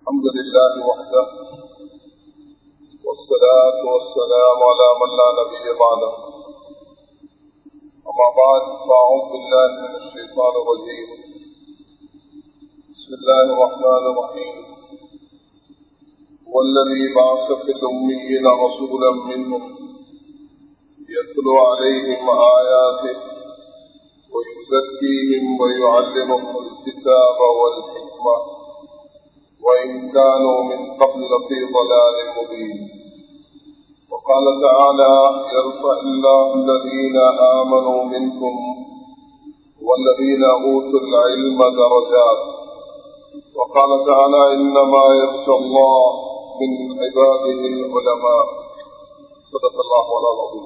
الحمد لله وحده والصلاة والسلام على من لا نبي بعده أما بعد فأعوذ بالله من الشيطان الرجيم بسم الله الرحمن الرحيم والذي بعث في الأميين رسولا منهم يتلو عليهم آياته ويزكيهم ويعلمهم الكتاب والحكمة وإن كانوا من قبل في ضلال مبين وقال تعالى يرفع الله الذين آمنوا منكم والذين أوتوا العلم درجات وقال تعالى إنما يخشى الله من عباده العلماء صدق الله ولا العظيم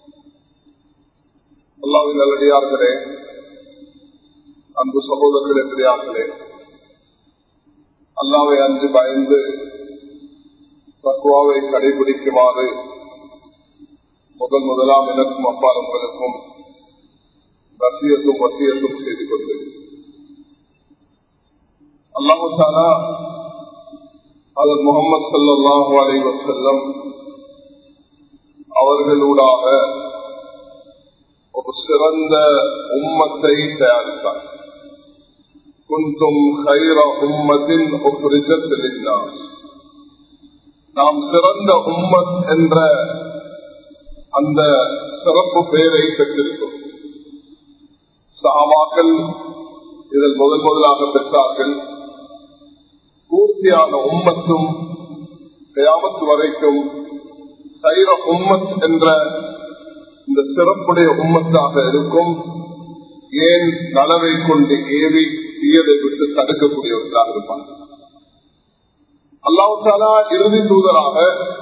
அல்லாவின் நல்லடியார்களே அன்பு சகோதரர்களே பெரியார்களே அல்லாவை அன்று பயந்து தக்குவாவை கடைபிடிக்குமாறு முதல் முதலாம் எனக்கும் அப்பால் உங்களுக்கும் ரசியத்தும் வசியத்தும் செய்து கொண்டு அல்லாஹு தாலா அதன் முகமது சல்லாஹூ அலை வசல்லம் அவர்களூடாக ஒரு சிறந்த உம்மத்தை தயாரித்தார் குந்தும் ஹைர உம்மத்தின் நாம் சிறந்த உம்மத் என்ற அந்த சிறப்பு பெயரை பெற்றிருக்கிறோம் சாமாக்கள் இதில் முதல் முதலாக பெற்றார்கள் பூர்த்தியான உம்மத்தும் கயாமத்து வரைக்கும் சைர உம்மத் என்ற இந்த சிறப்புடைய உம்மத்தாக இருக்கும் ஏன் நலவை கொண்டு ஏவி தீயதை விட்டு தடுக்கக்கூடியவர்களாக இருப்பாங்க அல்லாவுத்தாலா இறுதி தூதராக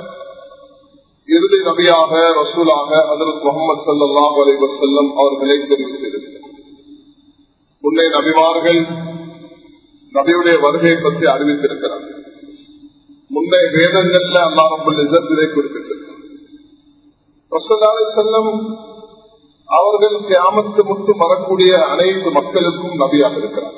இறுதி நபியாக ரசூலாக அதற்கு முகமது சல்லாஹ் அலி வசல்லம் அவர்களை தெரிவு செய்திருக்கிறார் முன்னே நபிமார்கள் நபியுடைய வருகை பற்றி அறிவித்திருக்கிறார் முன்னே வேதங்கள்ல அல்லா ரபுல் இதை குறிப்பிட்டிருக்கிறார் ரசூலாலை செல்லம் அவர்கள் கியாமத்து முத்து வரக்கூடிய அனைத்து மக்களுக்கும் நபியாக இருக்கிறார்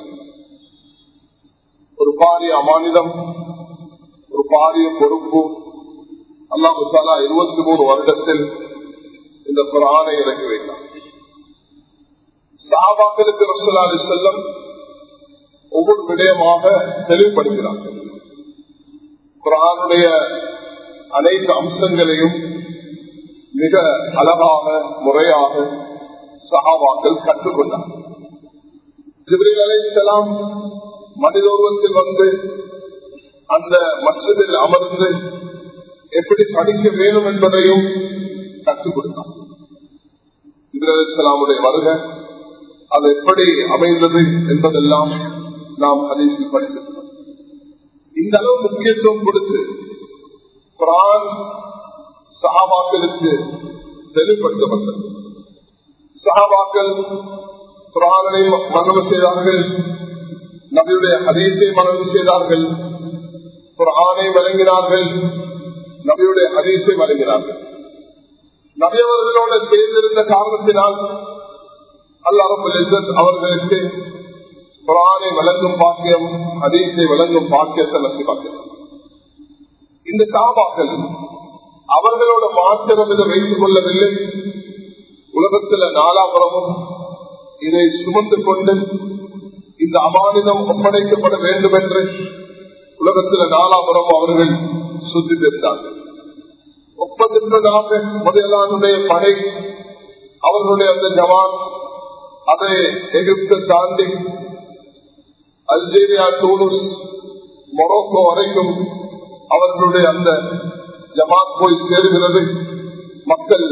ஒரு பாரிய அமானிதம் ஒரு பாரிய பொறுப்பு அல்லாஹு சாலா இருபத்தி மூணு வருடத்தில் இந்த குரானை இறக்கி வைத்தார் சாபாக்களுக்கு ரசூலாலை செல்லம் ஒவ்வொரு விடயமாக தெளிவுபடுத்தினார்கள் குரானுடைய அனைத்து அம்சங்களையும் மிக அழகாக முறையாக சகாபாக்கள் கற்றுக்கொண்டார் ஜிப்ரில் அலைசலாம் மனித உருவத்தில் வந்து அந்த மஸ்ஜிதில் அமர்ந்து எப்படி படிக்க வேண்டும் என்பதையும் கற்றுக் கொடுத்தார் ஜிப்ரில் அலிஸ்லாமுடைய வருக அது எப்படி அமைந்தது என்பதெல்லாம் நாம் ஹதீஸில் படிச்சிருக்கிறோம் இந்த அளவு முக்கியத்துவம் கொடுத்து குரான் சஹாபாக்களுக்கு தெளிவுபடுத்தப்பட்டது சஹாபாக்கள் குரானை மனவு செய்தார்கள் நபியுடைய ஹதீஸை மனவு செய்தார்கள் குரானை வழங்கினார்கள் நபியுடைய ஹதீஸை வழங்கினார்கள் நபியவர்களோடு சேர்ந்திருந்த காரணத்தினால் அல்லாஹ் அவர்களுக்கு குரானை வழங்கும் பாக்கியம் ஹதீஸை வழங்கும் பாக்கியத்தை நசிபாக்கிறார் இந்த சாபாக்கள் அவர்களோட மாத்திரம் இதை வைத்துக் கொள்ளவில்லை உலகத்தில் நாலாபுரமும் இதை சுமந்து கொண்டு இந்த அமானிதம் ஒப்படைக்கப்பட வேண்டும் என்று உலகத்தில் நாலாபுரம் அவர்கள் சுத்தி பெற்றார்கள் ஒப்பந்ததாக முதலானுடைய படை அவர்களுடைய அந்த ஜவான் அதை எகிப்தை தாண்டி அல்ஜீரியா டூனிஸ் மொரோக்கோ வரைக்கும் அவர்களுடைய அந்த ஜமாத் போய் சேருகிறது மக்கள்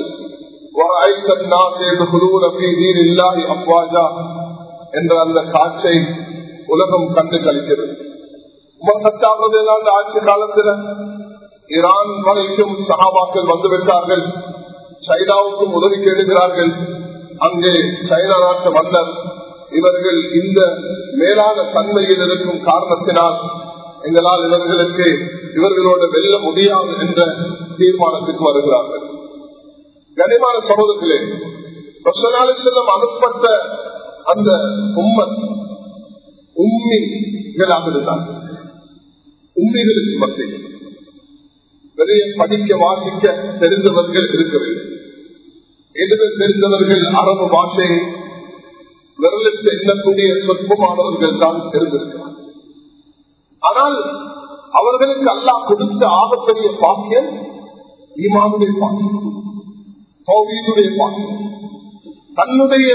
என்ற அந்த காட்சை உலகம் கண்டு கழிக்கிறது ஆட்சி காலத்தில் ஈரான் வரைக்கும் சகாபாக்கள் வந்துவிட்டார்கள் சைனாவுக்கும் உதவி கேடுகிறார்கள் அங்கே சைனா நாட்டு மன்னர் இவர்கள் இந்த மேலான தன்மையில் இருக்கும் காரணத்தினால் எங்களால் இவர்களுக்கு இவர்களோடு வெல்ல முடியாது என்ற தீர்மானத்துக்கு வருகிறார்கள் கனிமான சமூகத்திலே செல்லம் அனுப்பட்ட அந்த உம்மத் உண்மைகளாக இருந்தார்கள் உண்மைகளுக்கு மத்தியில் பெரிய படிக்க வாசிக்க தெரிந்தவர்கள் இருக்கவில்லை எழுத தெரிந்தவர்கள் அரபு பாஷையை விரலுக்கு எண்ணக்கூடிய சொற்பமானவர்கள் தான் இருந்திருக்கிறார் ஆனால் அவர்களுக்கு அல்லாஹ் கொடுத்த ஆகப்பெரிய பாக்கியம் ஈமானுடைய பாக்கியம் சௌவீதுடைய பாக்கியம் தன்னுடைய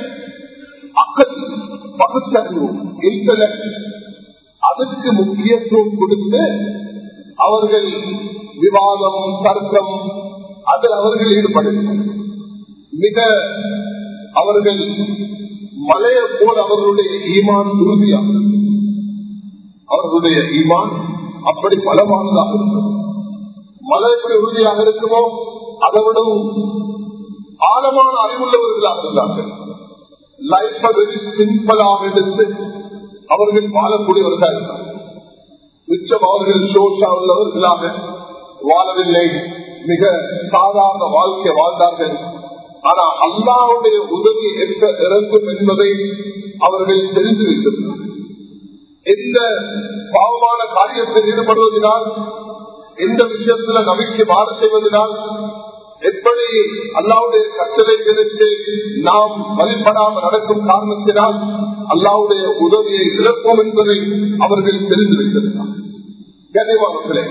அக்கல் பகுத்தறிவு இன்டலெக்ட் அதுக்கு முக்கியத்துவம் கொடுத்து அவர்கள் விவாதம் தர்க்கம் அதில் அவர்கள் ஈடுபடுகிறார் மிக அவர்கள் மலைய போல் அவர்களுடைய ஈமான் உறுதியாக அவர்களுடைய ஈமான் அப்படி பலமானதாக இருந்தது மலை எப்படி உறுதியாக இருக்குமோ அதை விடவும் ஆழமான அறிவுள்ளவர்களாக இருந்தார்கள் லைஃபை வெரி சிம்பிளாக எடுத்து அவர்கள் வாழக்கூடியவர்களாக இருந்தார்கள் மிச்சம் அவர்கள் சோஷா உள்ளவர்களாக வாழவில்லை மிக சாதாரண வாழ்க்கை வாழ்ந்தார்கள் ஆனா அல்லாவுடைய உதவி எந்த இறங்கும் என்பதை அவர்கள் தெரிந்து வைத்திருந்தார்கள் எந்த பாவமான காரியத்தில் ஈடுபடுவதனால் எந்த விஷயத்துல நம்பிக்கை மாறு செய்வதனால் எப்படி அல்லாவுடைய கட்டளைகளுக்கு நாம் வழிபடாமல் நடக்கும் காரணத்தினால் அல்லாவுடைய உதவியை இழப்போம் என்பதை அவர்கள் தெரிந்து வைத்திருந்தார் கனிவானர்களே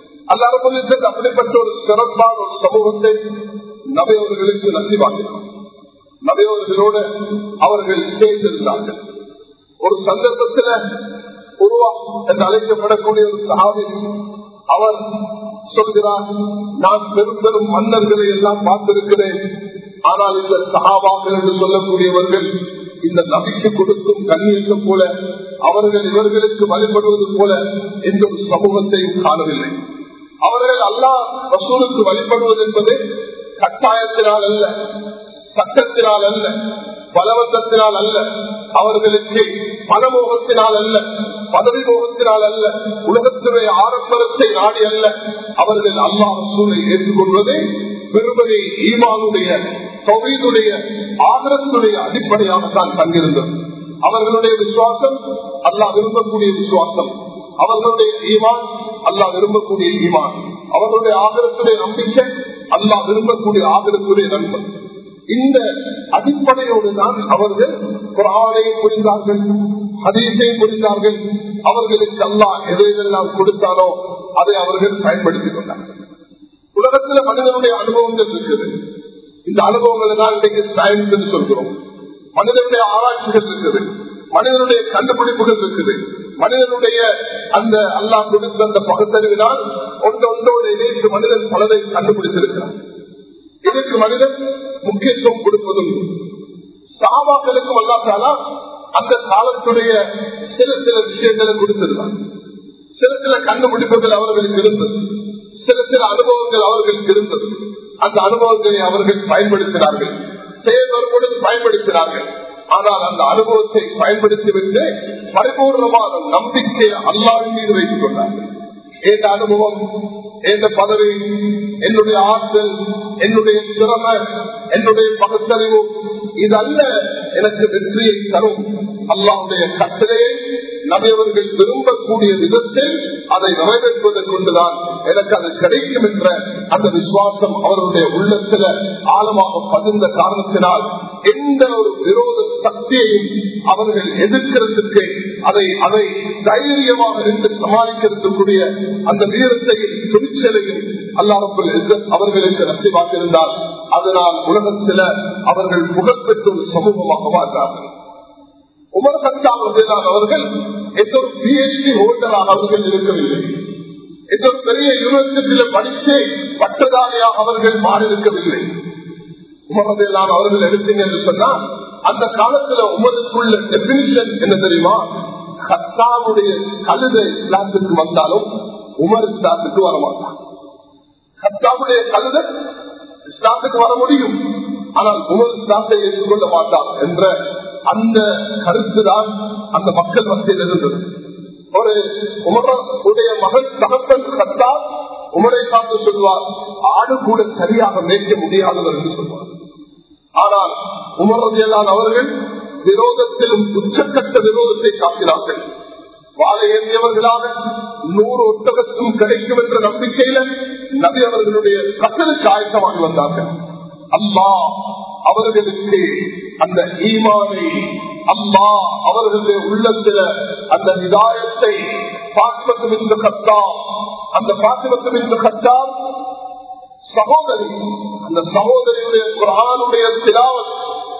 அல்லாத அப்படிப்பட்ட ஒரு சிறப்பான ஒரு சமூகத்தை நபையவர்களுக்கு நசிவாக்கினார் நபையவர்களோடு அவர்கள் சேர்ந்திருந்தார்கள் ஒரு சந்தர்ப்பத்தில் உருவா என்று அழைக்கப்படக்கூடிய ஒரு சகாவி அவர் சொல்கிறார் நான் பெரும் பெரும் மன்னர்களை எல்லாம் பார்த்திருக்கிறேன் ஆனால் இந்த சகாபாக்கள் என்று சொல்லக்கூடியவர்கள் இந்த நபிக்கு கொடுக்கும் கண்ணியத்தை போல அவர்கள் இவர்களுக்கு வழிபடுவது போல எந்த ஒரு சமூகத்தையும் காணவில்லை அவர்கள் அல்லா ரசூலுக்கு வழிபடுவது என்பது கட்டாயத்தினால் அல்ல சட்டத்தினால் அல்ல பலவந்தத்தினால் அல்ல அவர்களுக்கு பணமோகத்தினால் அல்ல பதவி மோகத்தினால் அல்ல உலகத்துடைய ஆடம்பரத்தை நாடி அல்ல அவர்கள் அல்லா ரசூலை ஏற்றுக்கொள்வதே பெருமதி ஈமானுடைய தொகையுடைய ஆதரத்துடைய அடிப்படையாகத்தான் தங்கியிருந்தது அவர்களுடைய விசுவாசம் அல்லா விரும்பக்கூடிய விசுவாசம் அவர்களுடைய ஈமான் அல்லா விரும்பக்கூடிய ஈமான் அவர்களுடைய ஆதரத்துடைய நம்பிக்கை அல்லா விரும்பக்கூடிய ஆதரத்துடைய நண்பன் இந்த அடிப்படையோடு தான் அவர்கள் குரானை புரிந்தார்கள் ஹதீஸை புரிந்தார்கள் அவர்களுக்கு அல்லா எதையெல்லாம் கொடுத்தாரோ அதை அவர்கள் பயன்படுத்திக் கொண்டார்கள் உலகத்தில் மனிதனுடைய அனுபவங்கள் இருக்குது இந்த அனுபவங்களை தான் இன்றைக்கு சயின்ஸ் என்று சொல்கிறோம் மனிதனுடைய ஆராய்ச்சிகள் இருக்குது மனிதனுடைய கண்டுபிடிப்புகள் இருக்குது மனிதனுடைய அந்த அல்லா கொடுத்த அந்த பகுத்தறிவினால் ஒன்று ஒன்றோடு இணைத்து மனிதன் பலதை கண்டுபிடித்திருக்கிறார் இதற்கு மனிதன் முக்கியத்துவம் கொடுப்பதும் சாபாக்களுக்கும் அல்லாத்தாலா அந்த காலத்துடைய சில சில விஷயங்களை கொடுத்திருந்தார் சில சில கண்டுபிடிப்புகள் அவர்களுக்கு இருந்தது சில சில அனுபவங்கள் அவர்களுக்கு இருந்தது அந்த அனுபவங்களை அவர்கள் பயன்படுத்தினார்கள் செயல் வரும்பொழுது பயன்படுத்தினார்கள் ஆனால் அந்த அனுபவத்தை பயன்படுத்திவிட்டு பரிபூர்ணமான நம்பிக்கையை அல்லாவின் மீது வைத்துக் கொண்டார்கள் எந்த அனுபவம் எந்த பதவி என்னுடைய ஆற்றல் என்னுடைய திறமை என்னுடைய பகுத்தறிவு இது அல்ல எனக்கு வெற்றியை தரும் அல்லாவுடைய கட்டளையை நபையவர்கள் விரும்பக்கூடிய விதத்தில் அதை நிறைவேற்றுவதை கொண்டுதான் எனக்கு அது கிடைக்கும் என்ற அந்த விசுவாசம் அவர்களுடைய உள்ளத்துல ஆழமாக பதிந்த காரணத்தினால் எந்த ஒரு விரோத சக்தியையும் அவர்கள் எதிர்க்கிறதுக்கு அதை அதை தைரியமாக இருந்து சமாளிக்கிறதுக்குரிய அந்த வீரத்தையும் துணிச்சலையும் அல்லாமல் அவர்களுக்கு நசிவாக்கியிருந்தால் அதனால் உலகத்தில அவர்கள் புகழ்பெற்ற ஒரு சமூகமாக வாழ்ந்தார்கள் உமர் சத்தாம் அவர்கள் எந்த ஒரு பிஹெச்டி ஹோல்டராக அவர்கள் இருக்கவில்லை எந்த ஒரு பெரிய யூனிவர்சிட்டியில படிச்சு பட்டதாரியாக அவர்கள் மாறியிருக்கவில்லை உமரதையெல்லாம் அவர்கள் எடுத்தீங்க என்று சொன்னா அந்த காலத்துல உமருக்குள்ள டெபினிஷன் என்ன தெரியுமா ஹத்தாவுடைய கழுதை இஸ்லாத்துக்கு வந்தாலும் உமர் இஸ்லாத்துக்கு வரமாட்டான் ஹத்தாவுடைய கழுதை இஸ்லாத்துக்கு வர முடியும் ஆனால் உமர் இஸ்லாத்தை ஏற்றுக்கொள்ள மாட்டார் என்ற அந்த கருத்து தான் அந்த மக்கள் மத்தியில் இருந்தது ஒரு உமருடைய மகன் தகப்பன் கத்தா உமரை பார்த்து சொல்வார் ஆடு கூட சரியாக மேய்க்க முடியாதவர் என்று சொல்வார் ஆனால் உமரதியலான் அவர்கள் விரோதத்திலும் உச்சக்கட்ட விரோதத்தை காட்டினார்கள் வாழை ஏந்தியவர்களாக நூறு ஒட்டகத்தும் கிடைக்கும் என்ற நம்பிக்கையில நபி அவர்களுடைய கத்தலுக்கு ஆயத்தமாகி வந்தார்கள் அம்மா அவர்களுக்கு அந்த ஈமானை அம்மா அவர்களுடைய உள்ளத்தில அந்த விதாயத்தை பாத்திமத்து கத்தா அந்த பாத்திமத்து கத்தா சகோதரி அந்த சகோதரியுடைய குரானுடைய திலாவத்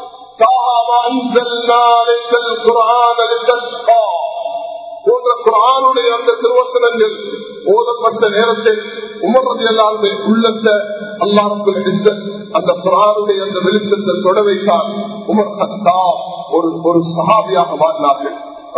போன்ற குரானுடைய அந்த திருவசனங்கள் ஓதப்பட்ட நேரத்தில் உமர்றது எல்லாருமே உள்ளத்தை அல்லாருக்குள் அந்த குரானுடைய அந்த வெளிச்சத்தை தொட வைத்தார் உமர் சத்தா ஒரு ஒரு சகாபியாக மாறினார்கள்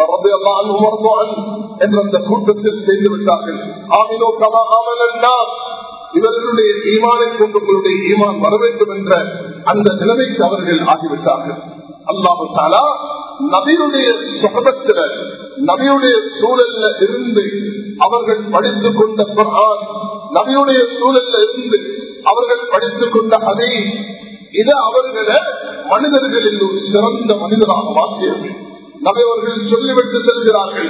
என்ற அந்த கூட்டத்தில் சேர்ந்து விட்டார்கள் ஆமினோ கமா ஆமலன்னா இவர்களுடைய ஈமானை கொண்டு உங்களுடைய ஈமான் வர வேண்டும் என்ற அந்த நிலைமைக்கு அவர்கள் ஆகிவிட்டார்கள் அல்லாஹு தாலா நபியுடைய சுகபத்தில நபியுடைய சூழல்ல இருந்து அவர்கள் படித்துக் கொண்ட குரான் நபியுடைய சூழல்ல இருந்து அவர்கள் படித்துக் கொண்ட அதே இது அவர்களை மனிதர்களில் ஒரு சிறந்த மனிதராக மாற்றியது நபியவர்கள் சொல்லிவிட்டு செல்கிறார்கள்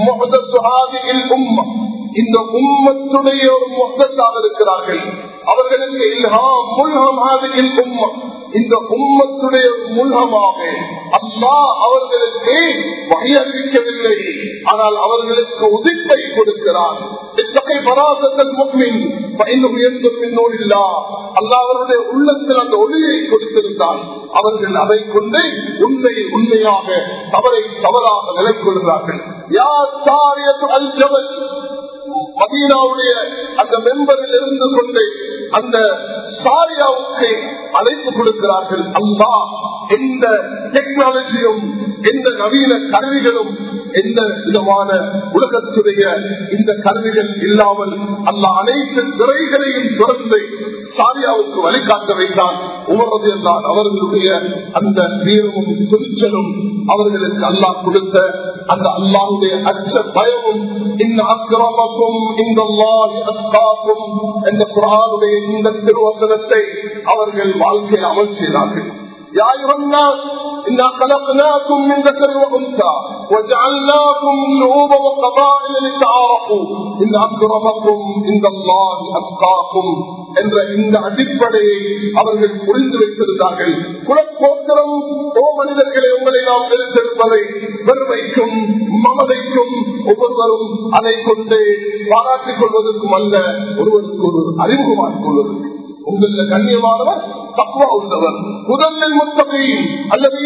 இந்த உம்மத்துடைய ஒரு முகத்தாக இருக்கிறார்கள் அவர்களுக்கு இல்ஹாம் முல்ஹம் ஹாதிகில் உம்ம இந்த உம்மத்துடைய முல்ஹமாக அல்லா அவர்களுக்கு வகை அறிவிக்கவில்லை ஆனால் அவர்களுக்கு உதிப்பை கொடுக்கிறார் இத்தகைய பராசத்தன் முக்மின் பயணம் உயர்ந்த பின்னோடு இல்லா அல்லா அவருடைய உள்ளத்தில் அந்த ஒளியை கொடுத்திருந்தால் அவர்கள் அதை கொண்டு உண்மை உண்மையாக தவறை தவறாக நிலை கொள்கிறார்கள் யார் சாரியத்து அல் ஜபல் மதீனாவுடைய அந்த மெம்பரில் இருந்து கொண்டு அந்த சாரியாவுக்கு அழைப்பு கொடுக்கிறார்கள் அல்லா எந்த டெக்னாலஜியும் எந்த நவீன கருவிகளும் எந்த விதமான உலகத்துடைய இந்த கருவிகள் இல்லாமல் அல்ல அனைத்து துறைகளையும் தொடர்ந்து சாரியாவுக்கு வழிகாட்ட வைத்தான் உமரது என்றால் அவர்களுடைய அந்த வீரமும் துணிச்சலும் அவர்களுக்கு அல்லாஹ் கொடுத்த அந்த அல்லாஹுடைய அச்ச பயமும் இந்த அக்கிரமக்கும் இந்த அஸ்காக்கும் என்ற குரானுடைய இந்த திருவசனத்தை அவர்கள் வாழ்க்கையில் அமல் செய்தார்கள் يا أيها الناس إنا خلقناكم من ذكر وأنثى وجعلناكم شعوبا وقبائل لتعارفوا إن أكرمكم عند الله أتقاكم என்ற இந்த அடிப்படையை அவர்கள் புரிந்து வைத்திருந்தார்கள் குலப்போக்கிரம் ஓ மனிதர்களை உங்களை நாம் தெரிந்திருப்பதை பெருமைக்கும் மமதைக்கும் ஒவ்வொருவரும் அதை கொண்டு பாராட்டிக் கொள்வதற்கும் அல்ல ஒருவருக்கு ஒரு அறிமுகமாக்கிக் கொள்வதற்கு உங்கள கண்ணியமானவர் தக்குவா உள்ளவர் முதலில் முத்தகையும் அல்லது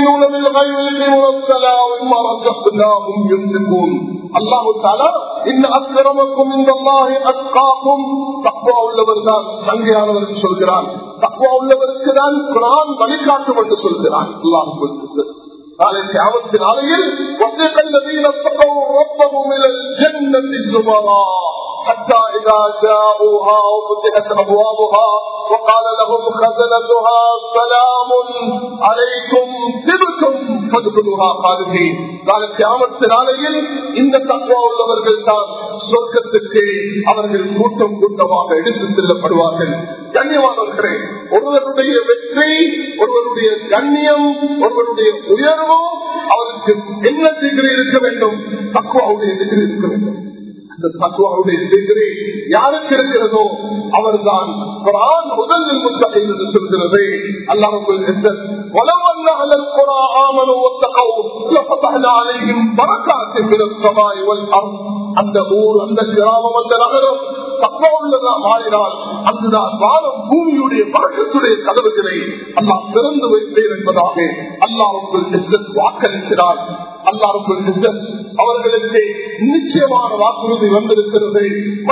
அல்லாஹு தாலா இந்த அக்கிரமக்கும் இந்த அக்காக்கும் தக்குவா உள்ளவர் தான் சங்கையானவர் சொல்கிறான் தக்குவா உள்ளவருக்கு தான் குரான் வழிகாட்டும் என்று சொல்கிறான் அல்லாஹு நாளை தியாகத்தின் ஆலையில் وثق الذين اتقوا ربهم الى الجنه زمرا حتى إذا جاءوها وفتحت أبوابها وقال لهم خزنتها سلام عليكم تبتم فادخلوها خالدين قال கியாமத்து நாளையில் இந்த தக்குவா உள்ளவர்கள் தான் சொர்க்கத்துக்கு அவர்கள் கூட்டம் கூட்டமாக எடுத்து செல்லப்படுவார்கள் கண்ணியமானவர்களே ஒருவருடைய வெற்றி ஒருவருடைய கண்ணியம் ஒருவருடைய உயர்வும் அவருக்கு என்ன டிகிரி இருக்க வேண்டும் தக்குவாவுடைய டிகிரி இருக்க வேண்டும் அந்த தத்துவாவுடைய டிகிரி யாருக்கு இருக்கிறதோ அவர்தான் குரான் முதலில் முத்தகை என்று சொல்கிறது அல்லாஹுல் ولو أن أهل القرى آمنوا واتقوا لفتحنا عليهم بركات من السماء والأرض அந்த ஊர் அந்த கிராமம் அந்த நகரம் தப்பா உள்ளதா மாறினால் அங்குதான் வானம் பூமியுடைய வழக்கத்துடைய கதவுகளை அல்லாஹ் திறந்து வைத்தேன் என்பதாக அல்லாவுக்குள் வாக்களிக்கிறார் அல்லாருக்குள் அவர்களுக்கு நிச்சயமான வாக்குறுதி வந்திருக்கிறது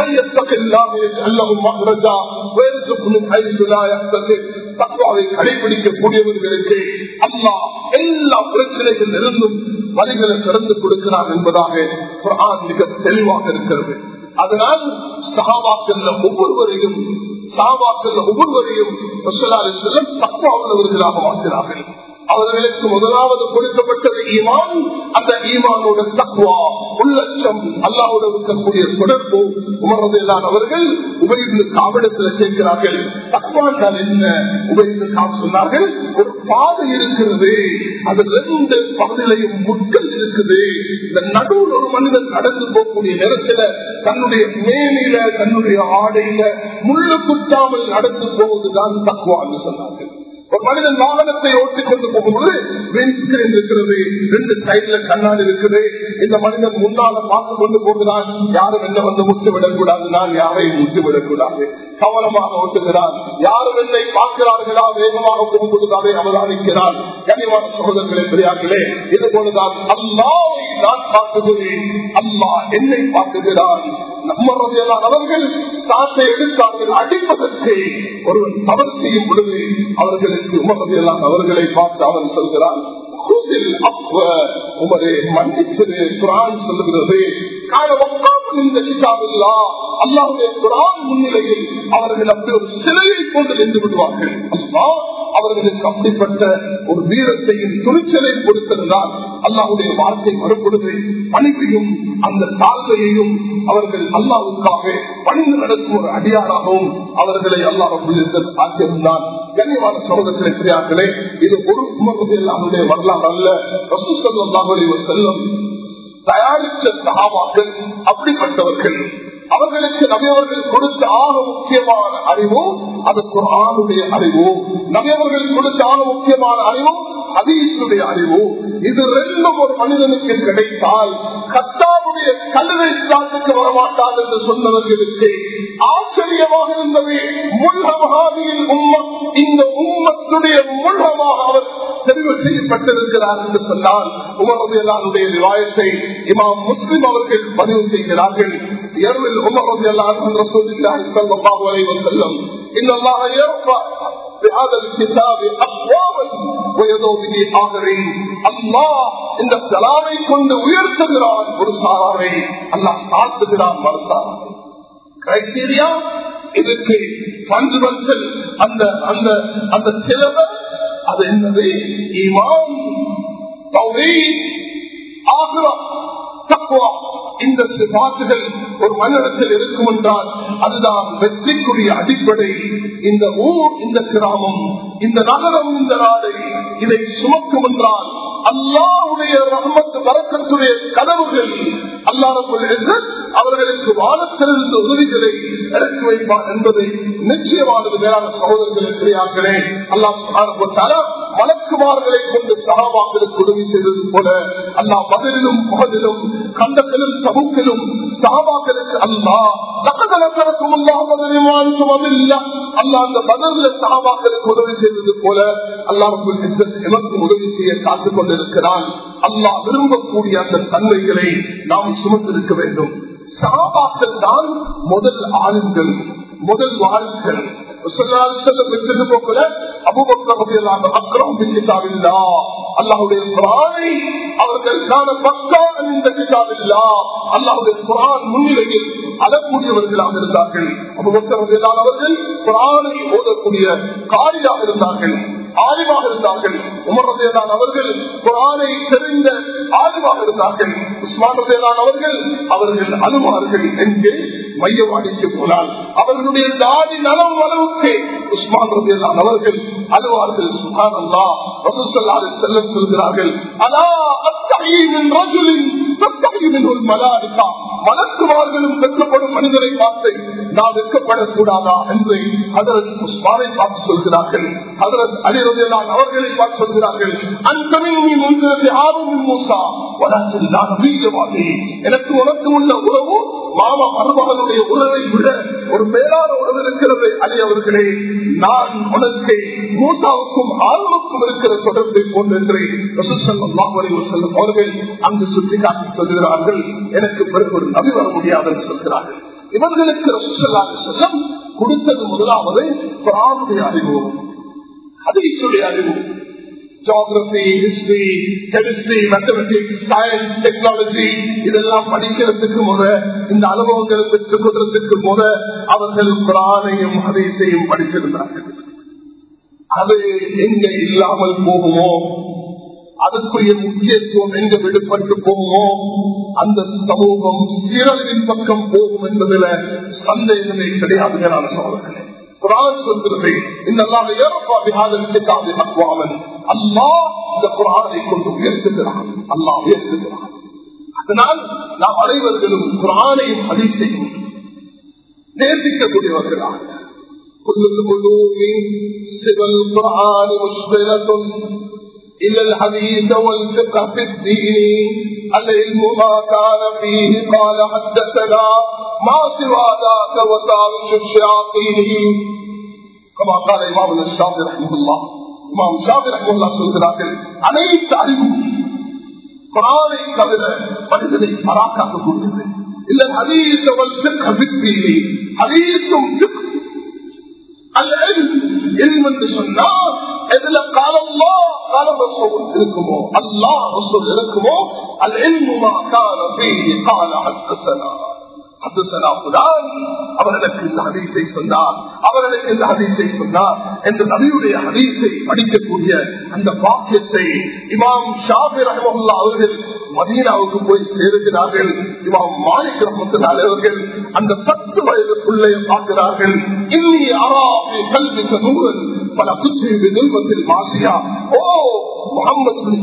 தத்வாவை கடைபிடிக்கக்கூடியவர்களுக்கு அல்லாஹ் எல்லா பிரச்சனைகள் இருந்தும் வழிகளை திறந்து கொடுக்கிறார் என்பதாக குரான் மிக தெளிவாக இருக்கிறது அதனால் சகாபாக்கள் ஒவ்வொருவரையும் சாபாக்கள் ஒவ்வொருவரையும் தக்குவா உள்ளவர்களாக வாழ்கிறார்கள் அவர்களுக்கு முதலாவது கொடுக்கப்பட்டது ஈமான் அந்த ஈமானோட தக்குவா உள்ளட்சம் அல்லாவோட இருக்கக்கூடிய தொடர்பு உமர்றதெல்லாம் அவர்கள் உபயோக காவலத்தில் கேட்கிறார்கள் தக்குவாண்டால் என்ன உபயோக காவல் சொன்னார்கள் ஒரு பாதை இருக்கிறது அது ரெண்டு பகுதியிலையும் முட்கள் இருக்குது இந்த நடுவில் ஒரு மனிதன் நடந்து போகக்கூடிய நேரத்தில் தன்னுடைய மேனில தன்னுடைய ஆடையில முள்ளு குத்தாமல் நடந்து போவதுதான் தக்குவான்னு சொன்னார்கள் ஒரு மனிதன் வாகனத்தை ஓட்டிக் கொண்டு போகும்போது விண்ஸ்கிரீன் இருக்கிறது ரெண்டு சைட்ல கண்ணாடி இருக்குது இந்த மனிதன் முன்னால பார்த்து கொண்டு போகிறான் யாரும் என்ன வந்து முட்டு விடக்கூடாது நான் யாரையும் முட்டு விடக்கூடாது கவனமாக ஓட்டுகிறான் யாரும் என்னை பார்க்கிறார்களா வேகமாக போகும்போது அதை அவதானிக்கிறான் கனிவான சகோதரர்களே பெரியார்களே இது போலதான் அல்லாவை நான் பார்க்குகிறேன் அல்லா என்னை பார்க்குகிறான் நம்ம அவர்கள் சாட்டை எடுத்தார்கள் அடிப்பதற்கு ஒருவன் தவறு செய்யும் பொழுது அவர்களுக்கு உமரதியெல்லாம் அவர்களை பார்த்து அவன் சொல்கிறான் உமரே மன்னிச்சது குரான் சொல்லுகிறது இந்த கிதாபில்லா அல்லாவுடைய குரான் முன்னிலையில் அவர்கள் அப்படி ஒரு சிலையை கொண்டு நின்று விடுவார்கள் அல்லா அவர்களுக்கு அப்படிப்பட்ட ஒரு வீரத்தையும் துணிச்சலை கொடுத்திருந்தால் அல்லாவுடைய வார்த்தை மறுபொழுது பணிவையும் அந்த தாழ்வையையும் அவர்கள் அல்லாவுக்காக பணிந்து நடக்கும் ஒரு அடியாராகவும் அவர்களை அல்லாஹ் ஆக்கியிருந்தான் கண்ணியமான சகோதரர்களை பிரியார்களே இது ஒரு உமர்வது எல்லாருடைய வரலாறு அல்ல ரசூ சொல்லாஹ் செல்லும் தயாரித்த சகாபாக்கள் அப்படிப்பட்டவர்கள் அவர்களுக்கு நபியவர்கள் கொடுத்த ஆக முக்கியமான அறிவும் அது குரானுடைய அறிவும் நபியவர்கள் கொடுத்த ஆக முக்கியமான அறிவும் ஹதீஸுடைய அறிவு இது ரெண்டும் ஒரு மனிதனுக்கு கிடைத்தால் கத்தாவுடைய கல்லை காட்டுக்கு வரமாட்டான் என்று சொன்னவர்களுக்கு ஆச்சரியமாக இருந்தது முல்ஹமஹாதியில் உம்ம இந்த உம்மத்துடைய முல்ஹமாக அவர் தெரிவு செய்யப்பட்டிருக்கிறார் என்று சொன்னால் உமரது எல்லாருடைய விவாயத்தை இமாம் முஸ்லிம் அவர்கள் பதிவு செய்கிறார்கள் يروي عمر رضي الله عنه عن رسول الله صلى الله عليه وسلم ان الله يرفع بهذا الكتاب اقواما ويدعو به اخرين الله இந்த கலாமை கொண்டு உயர்த்துகிறான் ஒரு சாராரை அல்லாஹ் தாழ்த்துகிறான் மறுசாராரை கிரைட்டீரியா இதுக்கு பஞ்சுவல்கள் அந்த அந்த அந்த சிலபஸ் அது என்னது இமாம் தௌஹீத் ஆகிரம் தக்குவா இந்த சிபாத்துகள் ஒரு மனிதத்தில் இருக்கும் என்றால் அதுதான் வெற்றிக்குரிய அடிப்படை இந்த ஊர் இந்த கிராமம் இந்த நகரம் இந்த நாடு இதை சுமக்கும் என்றால் அல்லாவுடைய ரஹமத்து வரக்கத்துடைய கனவுகள் அல்லாத அவர்களுக்கு வானத்திலிருந்து உதவிகளை இறக்கி வைப்பார் என்பதை நிச்சயமானது மேலான சகோதரர்கள் இருக்கிறார்களே அல்லாஹ் மலக்குமார்களை கொண்டு சகாபாக்களுக்கு உதவி செய்தது போல அல்லா பதிலும் முகதிலும் கண்டத்திலும் சமுக்கிலும் சகாபாக்களுக்கு அல்லா நக்கதலக்கணக்கும் அல்லா அந்த பதில சகாபாக்களுக்கு உதவி செய்தது போல அல்லாஹ் எமக்கு உதவி செய்ய காத்துக் கொண்டிருக்கிறான் அல்லாஹ் விரும்பக்கூடிய அந்த தன்மைகளை நாம் சுமந்திருக்க வேண்டும் சகாபாக்கள் தான் முதல் ஆளுங்கள் முதல் வாரிசுகள் விட்டது போக்கல அபுபக்கம் அக்ரம் கிதாபில்லா அல்லாஹுடைய குரானை அவர்கள் காண பக்கா இந்த கிதாபில்லா அல்லாஹுடைய குரான் முன்னிலையில் அழக்கூடியவர்களாக இருந்தார்கள் அபுபக்கம் அவர்கள் குரானை ஓதக்கூடிய காரியாக இருந்தார்கள் ஆய்வாக இருந்தார்கள் உமர்றதையிலான அவர்கள் குரானை தெரிந்த ஆய்வாக இருந்தார்கள் உஸ்மான் ரதையிலான அவர்கள் அவர்கள் அழுவார்கள் என்று மையவாடிக்கு போனால் அவர்களுடைய தாடி நலம் அளவுக்கு உஸ்மான் ரதையிலான அவர்கள் அழுவார்கள் சுகான் அல்லா ரசூசல்லாது செல்லம் சொல்கிறார்கள் அலா அத்தகையின் ரஜுலின் மலக்குமார்களும் வெட்கப்படும் மனிதரை பார்த்து நான் வெட்கப்படக்கூடாதா என்று அதற்கு உஸ்மானை பார்த்து சொல்கிறார்கள் அதற்கு அலிரதையிலான அவர்களை பார்த்து சொல்கிறார்கள் அந்த முன்கிறது ஆர்வம் மூசா நான் வீரியவாதி எனக்கு உனக்கு உள்ள உறவு மாமா மருமகனுடைய உறவை விட ஒரு மேலான உறவு இருக்கிறது அலி அவர்களே நான் உனக்கு மூசாவுக்கும் ஆர்வக்கும் இருக்கிற தொடர்பை போன்று செல்லும் அவர்கள் அங்கு சுற்றி காட்டி சொல்கிறார்கள் எனக்கு பிறகு ஒரு நபி வர முடியாதுன்னு சொல்கிறார்கள் இவர்களுக்கு ரசூசல்லாஹு செல்லம் கொடுத்தது முதலாவது குரானுடைய அறிவு ஹதீஸுடைய அறிவு geography history chemistry mathematics science technology இதெல்லாம் படிக்கிறதுக்கு முத இந்த அனுபவங்களை பெற்றுக் கொள்றதுக்கு முத அவர்கள் குரானையும் ஹதீஸையும் படிச்சிருந்தார்கள் அது எங்க இல்லாமல் போகுமோ அதுக்குரிய முக்கியத்துவம் எங்க விடுபட்டு போகுமோ அந்த சமூகம் சீரழிவின் பக்கம் போகும் என்பதில் சந்தேகமே கிடையாது நான் சொல்றேன் குரான் சொல்கிறது இந்த அல்லாஹ் இந்த குரானை கொண்டு உயர்த்துகிறான் அல்லாஹ் உயர்த்துகிறான் அதனால் நாம் அனைவர்களும் குரானையும் அதிசையும் நேசிக்கக்கூடியவர்களாக كل القلوب سوى القرآن مشغلة إلى الحديث والفقه في الدين العلم ما كان فيه قال حدثنا ما سوى ذاك وساوس الشياطين كما قال إمام الشافعي رحمه الله இமாம் ஷாபி ரஹ்முல்லா சொல்கிறார்கள் அனைத்து அறிவும் குரானை தவிர மனிதனை பராக்காக்கக்கூடியது இல்ல ஹதீஸ் ஹதீஸும் என்று சொன்னால் எதுல காலம்மா காலம் இருக்குமோ அல்லா ரசூல் இருக்குமோ அல் எல்முமா கால கால ஹத்தசனா அவர்களுக்கு இந்த ஹதீஸை சொன்னார் அவர்களுக்கு இந்த ஹதீஸை சொன்னார் என்று நபியுடைய ஹதீஸை படிக்கக்கூடிய அந்த பாக்கியத்தை இமாம் ஷாபி ரஹமுல்லா அவர்கள் மதீனாவுக்கு போய் சேருகிறார்கள் இமாம் மாலிக் ரஹமத்தினால் அவர்கள் அந்த பத்து வயது பிள்ளையை பார்க்கிறார்கள் இன்னி அராபி கல்வி நூறல் பல குச்சி நில்வத்தில் மாசியா ஓ முகமது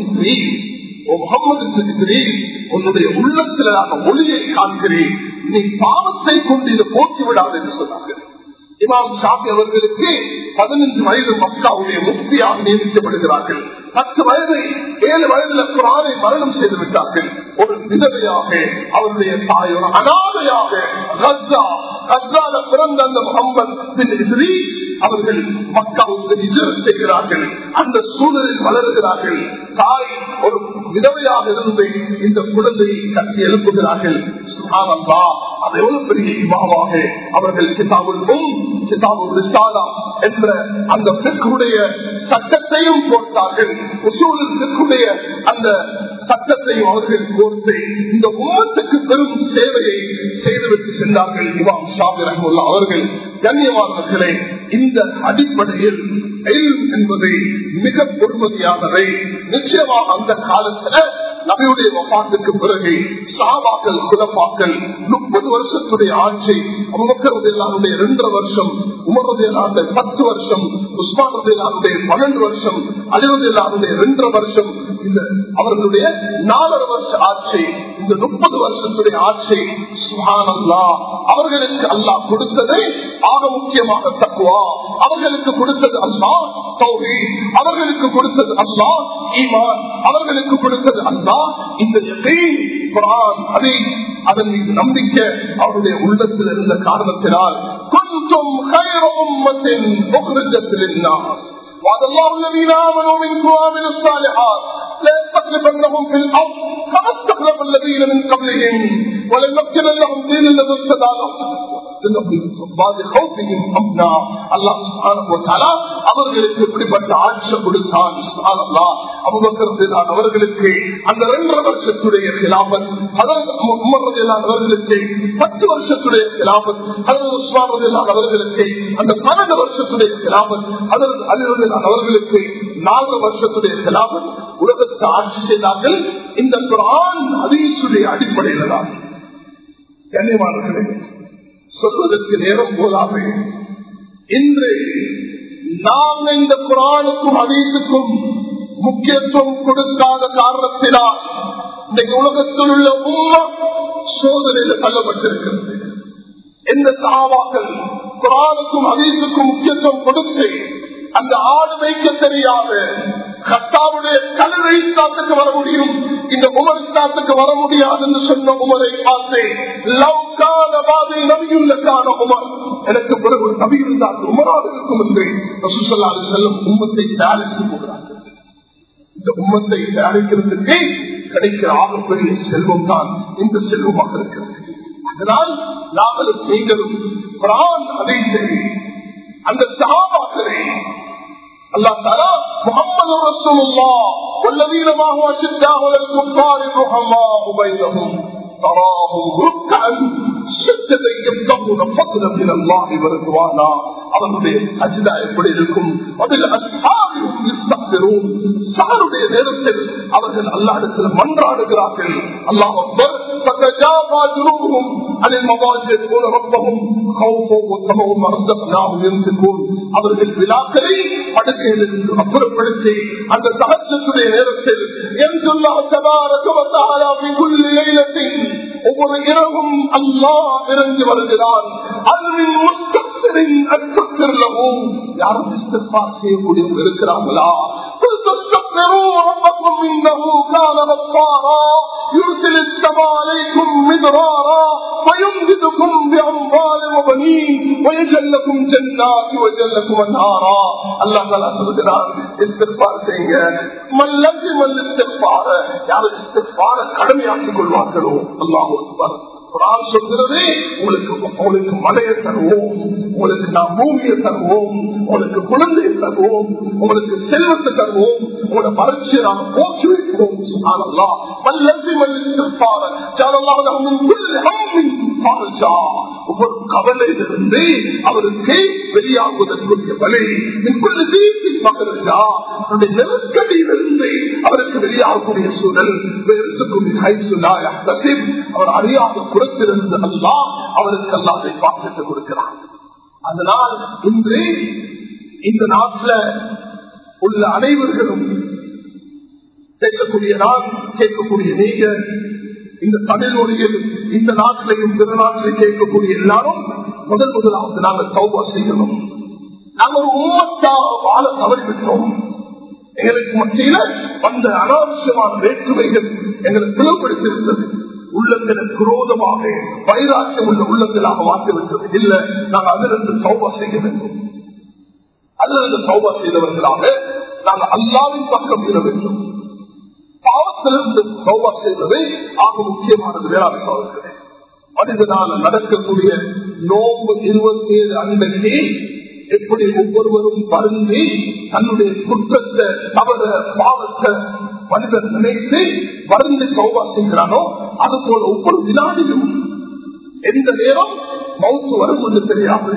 உன்னுடைய உள்ளத்தில் நான் ஒளியை காண்கிறேன் நீ பாவத்தை கொண்டு இதை போக்கி விடாது என்று சொன்னார்கள் இமாம் ஷாபி அவர்களுக்கு பதினஞ்சு வயது மக்காவுடைய முக்தியாக நியமிக்கப்படுகிறார்கள் பத்து வயது ஏழு வயதுல குரானை மரணம் செய்து விட்டார்கள் ஒரு விதவையாக அவருடைய தாய் ஒரு அனாதையாக ரஸ்ஸா ரஸ்ஸால பிறந்த அந்த முகமது அவர்கள் மக்காவுக்கு நிஜம் செய்கிறார்கள் அந்த சூழலில் வளர்கிறார்கள் தாய் ஒரு விதவையாக இருந்து இந்த குழந்தையை கட்டி எழுப்புகிறார்கள் சுகானந்தா அது எவ்வளவு பெரிய இமாவாக அவர்கள் கிதாபுல் கிதாபுல் ரிசாலா என்ற அந்த பிற்குடைய சட்டத்தையும் போட்டார்கள் உசூலுடைய அந்த சட்டத்தையும் அவர்கள் கோர்த்து இந்த உமத்துக்கு பெரும் சேவையை செய்துவிட்டு சென்றார்கள் இமாம் ஷாபி ரஹமுல்லா அவர்கள் கண்ணியமானவர்களே இந்த அடிப்படையில் என்பதை மிக பொறுமதியானதை நிச்சயமாக அந்த காலத்துல நபியுடைய வபாத்துக்கு பிறகு சாபாக்கள் குலப்பாக்கள் முப்பது வருஷத்துடைய ஆட்சி அம்பக்கரதையிலானுடைய இரண்டரை வருஷம் உமரதையிலானுடைய பத்து வருஷம் உஸ்மானதையிலானுடைய பன்னெண்டு வருஷம் அலிவதையிலானுடைய இரண்டரை வருஷம் இந்த அவர்களுடைய நாலரை வருஷ ஆட்சி இந்த முப்பது வருஷத்துடைய ஆட்சி சுகானல்லா அவர்களுக்கு அல்லாஹ் கொடுத்ததை ஆக முக்கியமாக தக்குவா அவர்களுக்கு கொடுத்தது அல்லா தௌஹி அவர்களுக்கு கொடுத்தது அல்லா ஈமான் அவர்களுக்கு கொடுத்தது அல்லா இந்த குரான் அதை அதன் மீது நம்பிக்கை அவருடைய உள்ளத்தில் இருந்த காரணத்தினால் கொஞ்சம் உம்மத்தின் وعد الله الذين امنوا منكم وعملوا الصالحات لا يستخلفنهم في الارض كما استخلف الذين من قبلهم ولنمكن لهم دين الذي ارتدى அவர்களுக்கு இப்படிப்பட்ட ஆட்சி கொடுத்தான் அவர்களுக்கு அந்த இரண்டரை வருஷத்துடைய கிலாபத் அவர்களுக்கு பத்து வருஷத்துடைய கிலாபத் அவர்களுக்கு அந்த பன்னெண்டு வருஷத்துடைய கிலாபத் அவர்களுக்கு நாலு வருஷத்துடைய கிலாபத் உலகத்தை ஆட்சி செய்தார்கள் இந்த குரான் அதீசுடைய அடிப்படையில் தான் கண்ணியமானவர்களே சொல்வதற்கு நேரம் போதாது இன்று நாம் இந்த குரானுக்கும் அதீசுக்கும் முக்கியத்துவம் கொடுக்காத காரணத்தினால் இன்றைக்கு உலகத்தில் உள்ள உண்மை சோதனையில் தள்ளப்பட்டிருக்கிறது எந்த சாவாக்கள் குரானுக்கும் அதீசுக்கும் முக்கியத்துவம் கொடுத்து அந்த ஆடு வைக்க தெரியாத கத்தாவுடைய கல்லை ஸ்தாத்துக்கு வர முடியும் இந்த உமர் ஸ்தாத்துக்கு வர முடியாது என்று சொன்ன உமரை பார்த்து லவ்கான பாதை நபியுள்ளக்கான உமர் எனக்கு பிறகு ஒரு நபி இருந்தால் உமராக இருக்கும் என்று ரசூசல்லாது செல்லும் உம்மத்தை தயாரித்து போகிறார்கள் இந்த உம்மத்தை தயாரிக்கிறதுக்கு கிடைக்கிற ஆகப்பெரிய செல்வம் தான் இந்த செல்வமாக இருக்கிறது அதனால் நாங்களும் நீங்களும் பிரான் அதை சரி அந்த சகாபாக்களை الله تعالى محمد رسول الله والذين معه أشداء الكفار رحماء بينهم تراهم ركعا سجدا يبتغون வருவானா அவருடைய சஜிதா எப்படி இருக்கும் அதில் சாருடைய நேரத்தில் அவர்கள் அல்லாடத்தில் மன்றாடுகிறார்கள் அல்லாஹ் فتجافى جنوبهم عن المضاجع يدعون ربهم خوفا وطمعا ورزقناهم ينفقون அவர்கள் விழாக்களை படுக்கையிலிருந்து அப்புறப்படுத்தி அந்த சகஜத்துடைய நேரத்தில் ஒவ்வொரு இரவும் அல்லாஹ் இறங்கி வருகிறான் அதுவின் முஸ்தத்திரின் அச்சத்திரவும் யாரும் இஸ்திஃபார் செய்யக்கூடியவங்க இருக்கிறாங்களா تستغفروا ربكم انه كان غفارا يرسل السماء عليكم مدرارا ويمددكم باموال وبنين ويجعل لكم جنات ويجعل لكم انهارا الله تعالى சொல்கிறார் இஸ்திக்பார் செய்யுங்க மல்லி மல் இஸ்திக்பார் யார் இஸ்திக்பார கடமையாக்கிக் கொள்வார்களோ அல்லாஹ் அக்பர் குரான் சொல்கிறது உங்களுக்கு உங்களுக்கு மலையை தருவோம் உங்களுக்கு நாம் பூமியை தருவோம் உங்களுக்கு குழந்தையை தருவோம் உங்களுக்கு செல்வத்தை தருவோம் உங்களோட வறட்சியை நாம் போக்கி வைக்கிறோம் சுப்ஹானல்லாஹ். வல்லதி மல்லிஸ்திக்பார ஜஅலல்லாஹு லஹு மின் குல்லி ஹம்மின் ஃபர்ஜா. ஒவ்வொரு கவலையிலிருந்து அவருக்கு வெளியாகுவதற்குரிய வழி மின் குல்லி தீர்த்தின் மகரஜா. அவருடைய நெருக்கடியிலிருந்து அவருக்கு வெளியாகக்கூடிய சூழல் வேறுக்கும் ஹைசுலா யஹ்தசிப். அவர் அறியாத புறத்திலிருந்து அல்லாஹ் அவருக்கு அல்லாதை பாக்கிட்டு கொடுக்கிறார் அதனால் இன்று இந்த நாட்டில் உள்ள அனைவர்களும் பேசக்கூடிய நான் கேட்கக்கூடிய நீங்க இந்த தமிழ் மொழியில் இந்த நாட்டிலையும் திருநாட்டிலையும் கேட்கக்கூடிய எல்லாரும் முதல் முதலாவது நாங்கள் தௌபா செய்யணும் நாங்கள் ஒரு உம்மத்தாக வாழ தவறிவிட்டோம் எங்களுக்கு மத்தியில வந்த அனாவசியமான வேற்றுமைகள் எங்களை பிளவுபடுத்தியிருந்தது உள்ளங்களை குரோதமாக வைராக்கியம் உள்ள உள்ளங்களாக மாற்றிவிட்டது இல்ல நாங்கள் அதிலிருந்து சௌபா செய்ய வேண்டும் அதிலிருந்து சௌபா செய்தவர்களாக நாங்கள் அல்லாவின் பக்கம் இட வேண்டும் பாவத்திலிருந்து சௌபா செய்வது ஆக முக்கியமானது வேளாண் சோதனை மனிதனால் நடக்கக்கூடிய நோம்பு இருபத்தி ஏழு அன்றைக்கு எப்படி ஒவ்வொருவரும் வருந்தி தன்னுடைய குற்றத்தை தவற பாவத்தை மனிதன் நினைத்து வருந்தி சௌபா செய்கிறானோ அது போல ஒவ்வொரு வினாடியும் எந்த நேரம் மவுத்து வரும் என்று தெரியாது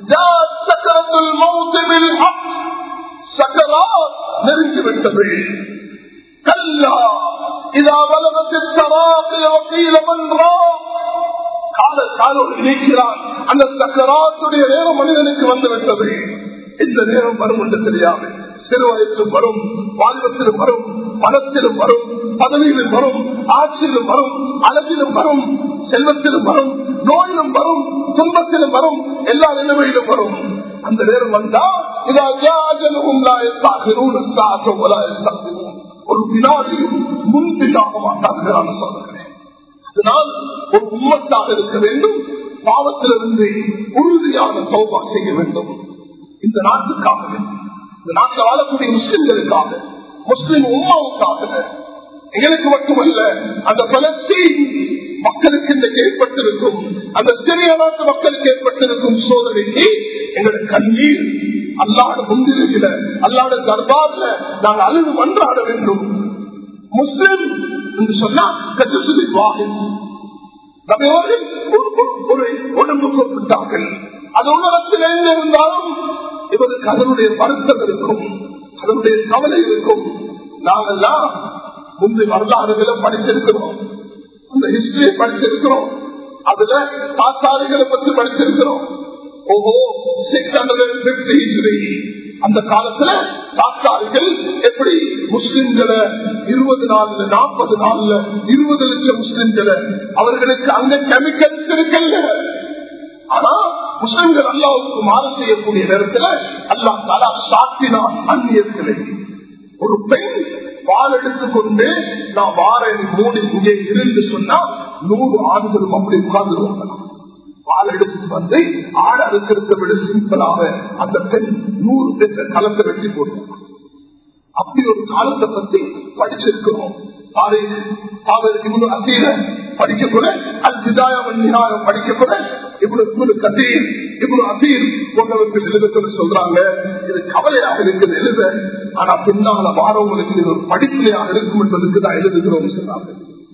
நெருங்கிவிட்டது கல்லா இதா வலவத்தில் தராசிய வக்கீல மன்றா கால காலோடு நீக்கிறான் அந்த சக்கராத்துடைய நேரம் மனிதனுக்கு வந்து விட்டது இந்த நேரம் வரும் என்று தெரியாது சிறு வயதிலும் வரும் வாழ்வத்திலும் வரும் பணத்திலும் வரும் பதவியிலும் வரும் ஆட்சியிலும் வரும் அழகிலும் வரும் செல்வத்திலும் வரும் நோயிலும் வரும் துன்பத்திலும் வரும் எல்லா நிலைமையிலும் வரும் அந்த நேரம் வந்தா இதா ஜாஜனும் ஒரு வினாடியும் முன்பின்னாக மாட்டார்கள் சொல்லுகிறேன் அதனால் ஒரு உம்மத்தாக இருக்க வேண்டும் பாவத்திலிருந்து உறுதியான சௌபா செய்ய வேண்டும் இந்த நாட்டுக்காக இந்த நாட்டில் வாழக்கூடிய முஸ்லிம்களுக்காக முஸ்லிம் உமாவுக்காக எங்களுக்கு மட்டுமல்ல அந்த பலத்தீன் மக்களுக்கு இன்றைக்கு ஏற்பட்டிருக்கும் அந்த சிறிய நாட்டு மக்களுக்கு ஏற்பட்டிருக்கும் சோதனைக்கு எங்களுடைய கண்ணீர் அல்லாட முந்திருக்கிற அல்லாட தர்பார்ல நாங்கள் அழுது மன்றாட வேண்டும் முஸ்லிம் என்று சொன்னா கஜசுதி வாகும் ஒரு உடம்பு கூப்பிட்டார்கள் அது உலகத்தில் எங்க இருந்தாலும் இவருக்கு அதனுடைய வருத்தம் இருக்கும் அதனுடைய கவலை இருக்கும் நாங்கெல்லாம் முந்தி வரலாறுகளை படிச்சிருக்கிறோம் அந்த ஹிஸ்டரியை படிச்சிருக்கிறோம் அதுல தாத்தாரிகளை பத்தி படிச்சிருக்கிறோம் ஓஹோ சிக்ஸ் ஹண்ட்ரட் பிப்டி அந்த காலத்துல தாத்தாரிகள் எப்படி முஸ்லிம்களை இருபது நாள்ல நாற்பது நாள்ல இருபது லட்சம் முஸ்லிம்களை அவர்களுக்கு அங்க கெமிக்கல்ஸ் இருக்குல்ல ஆனா முஸ்லிம்கள் அல்லாவுக்கு மாறு செய்யக்கூடிய நேரத்தில் அல்லா தலா சாத்தினான் அந்நியர்களை ஒரு பெண் பால் எடுத்துக்கொண்டு நான் வாரேன் மூடி இங்கே இருந்து சொன்னா நூறு ஆண்களும் அப்படி உட்கார்ந்துருவாங்க பால் எடுத்துட்டு வந்து ஆட அறுக்கிறத விட சிம்பிளாக அந்த பெண் நூறு பேர் களத்தை வெட்டி போடுவாங்க அப்படி ஒரு காலத்தை பத்தி படிச்சிருக்கிறோம் படிக்க கூட அல் விதாயம் நியாயம் படிக்க கூட இவ்வளவு கதீர் இவ்வளவு அதீர் போன்றவர்கள் எழுத சொல்றாங்க இது கவலையாக இருக்குது எழுத ஆனா பின்னால வாரவங்களுக்கு இது ஒரு படிப்பிலையாக இருக்கும் என்பதற்கு தான் எழுதுகிறோம் சொன்னாங்க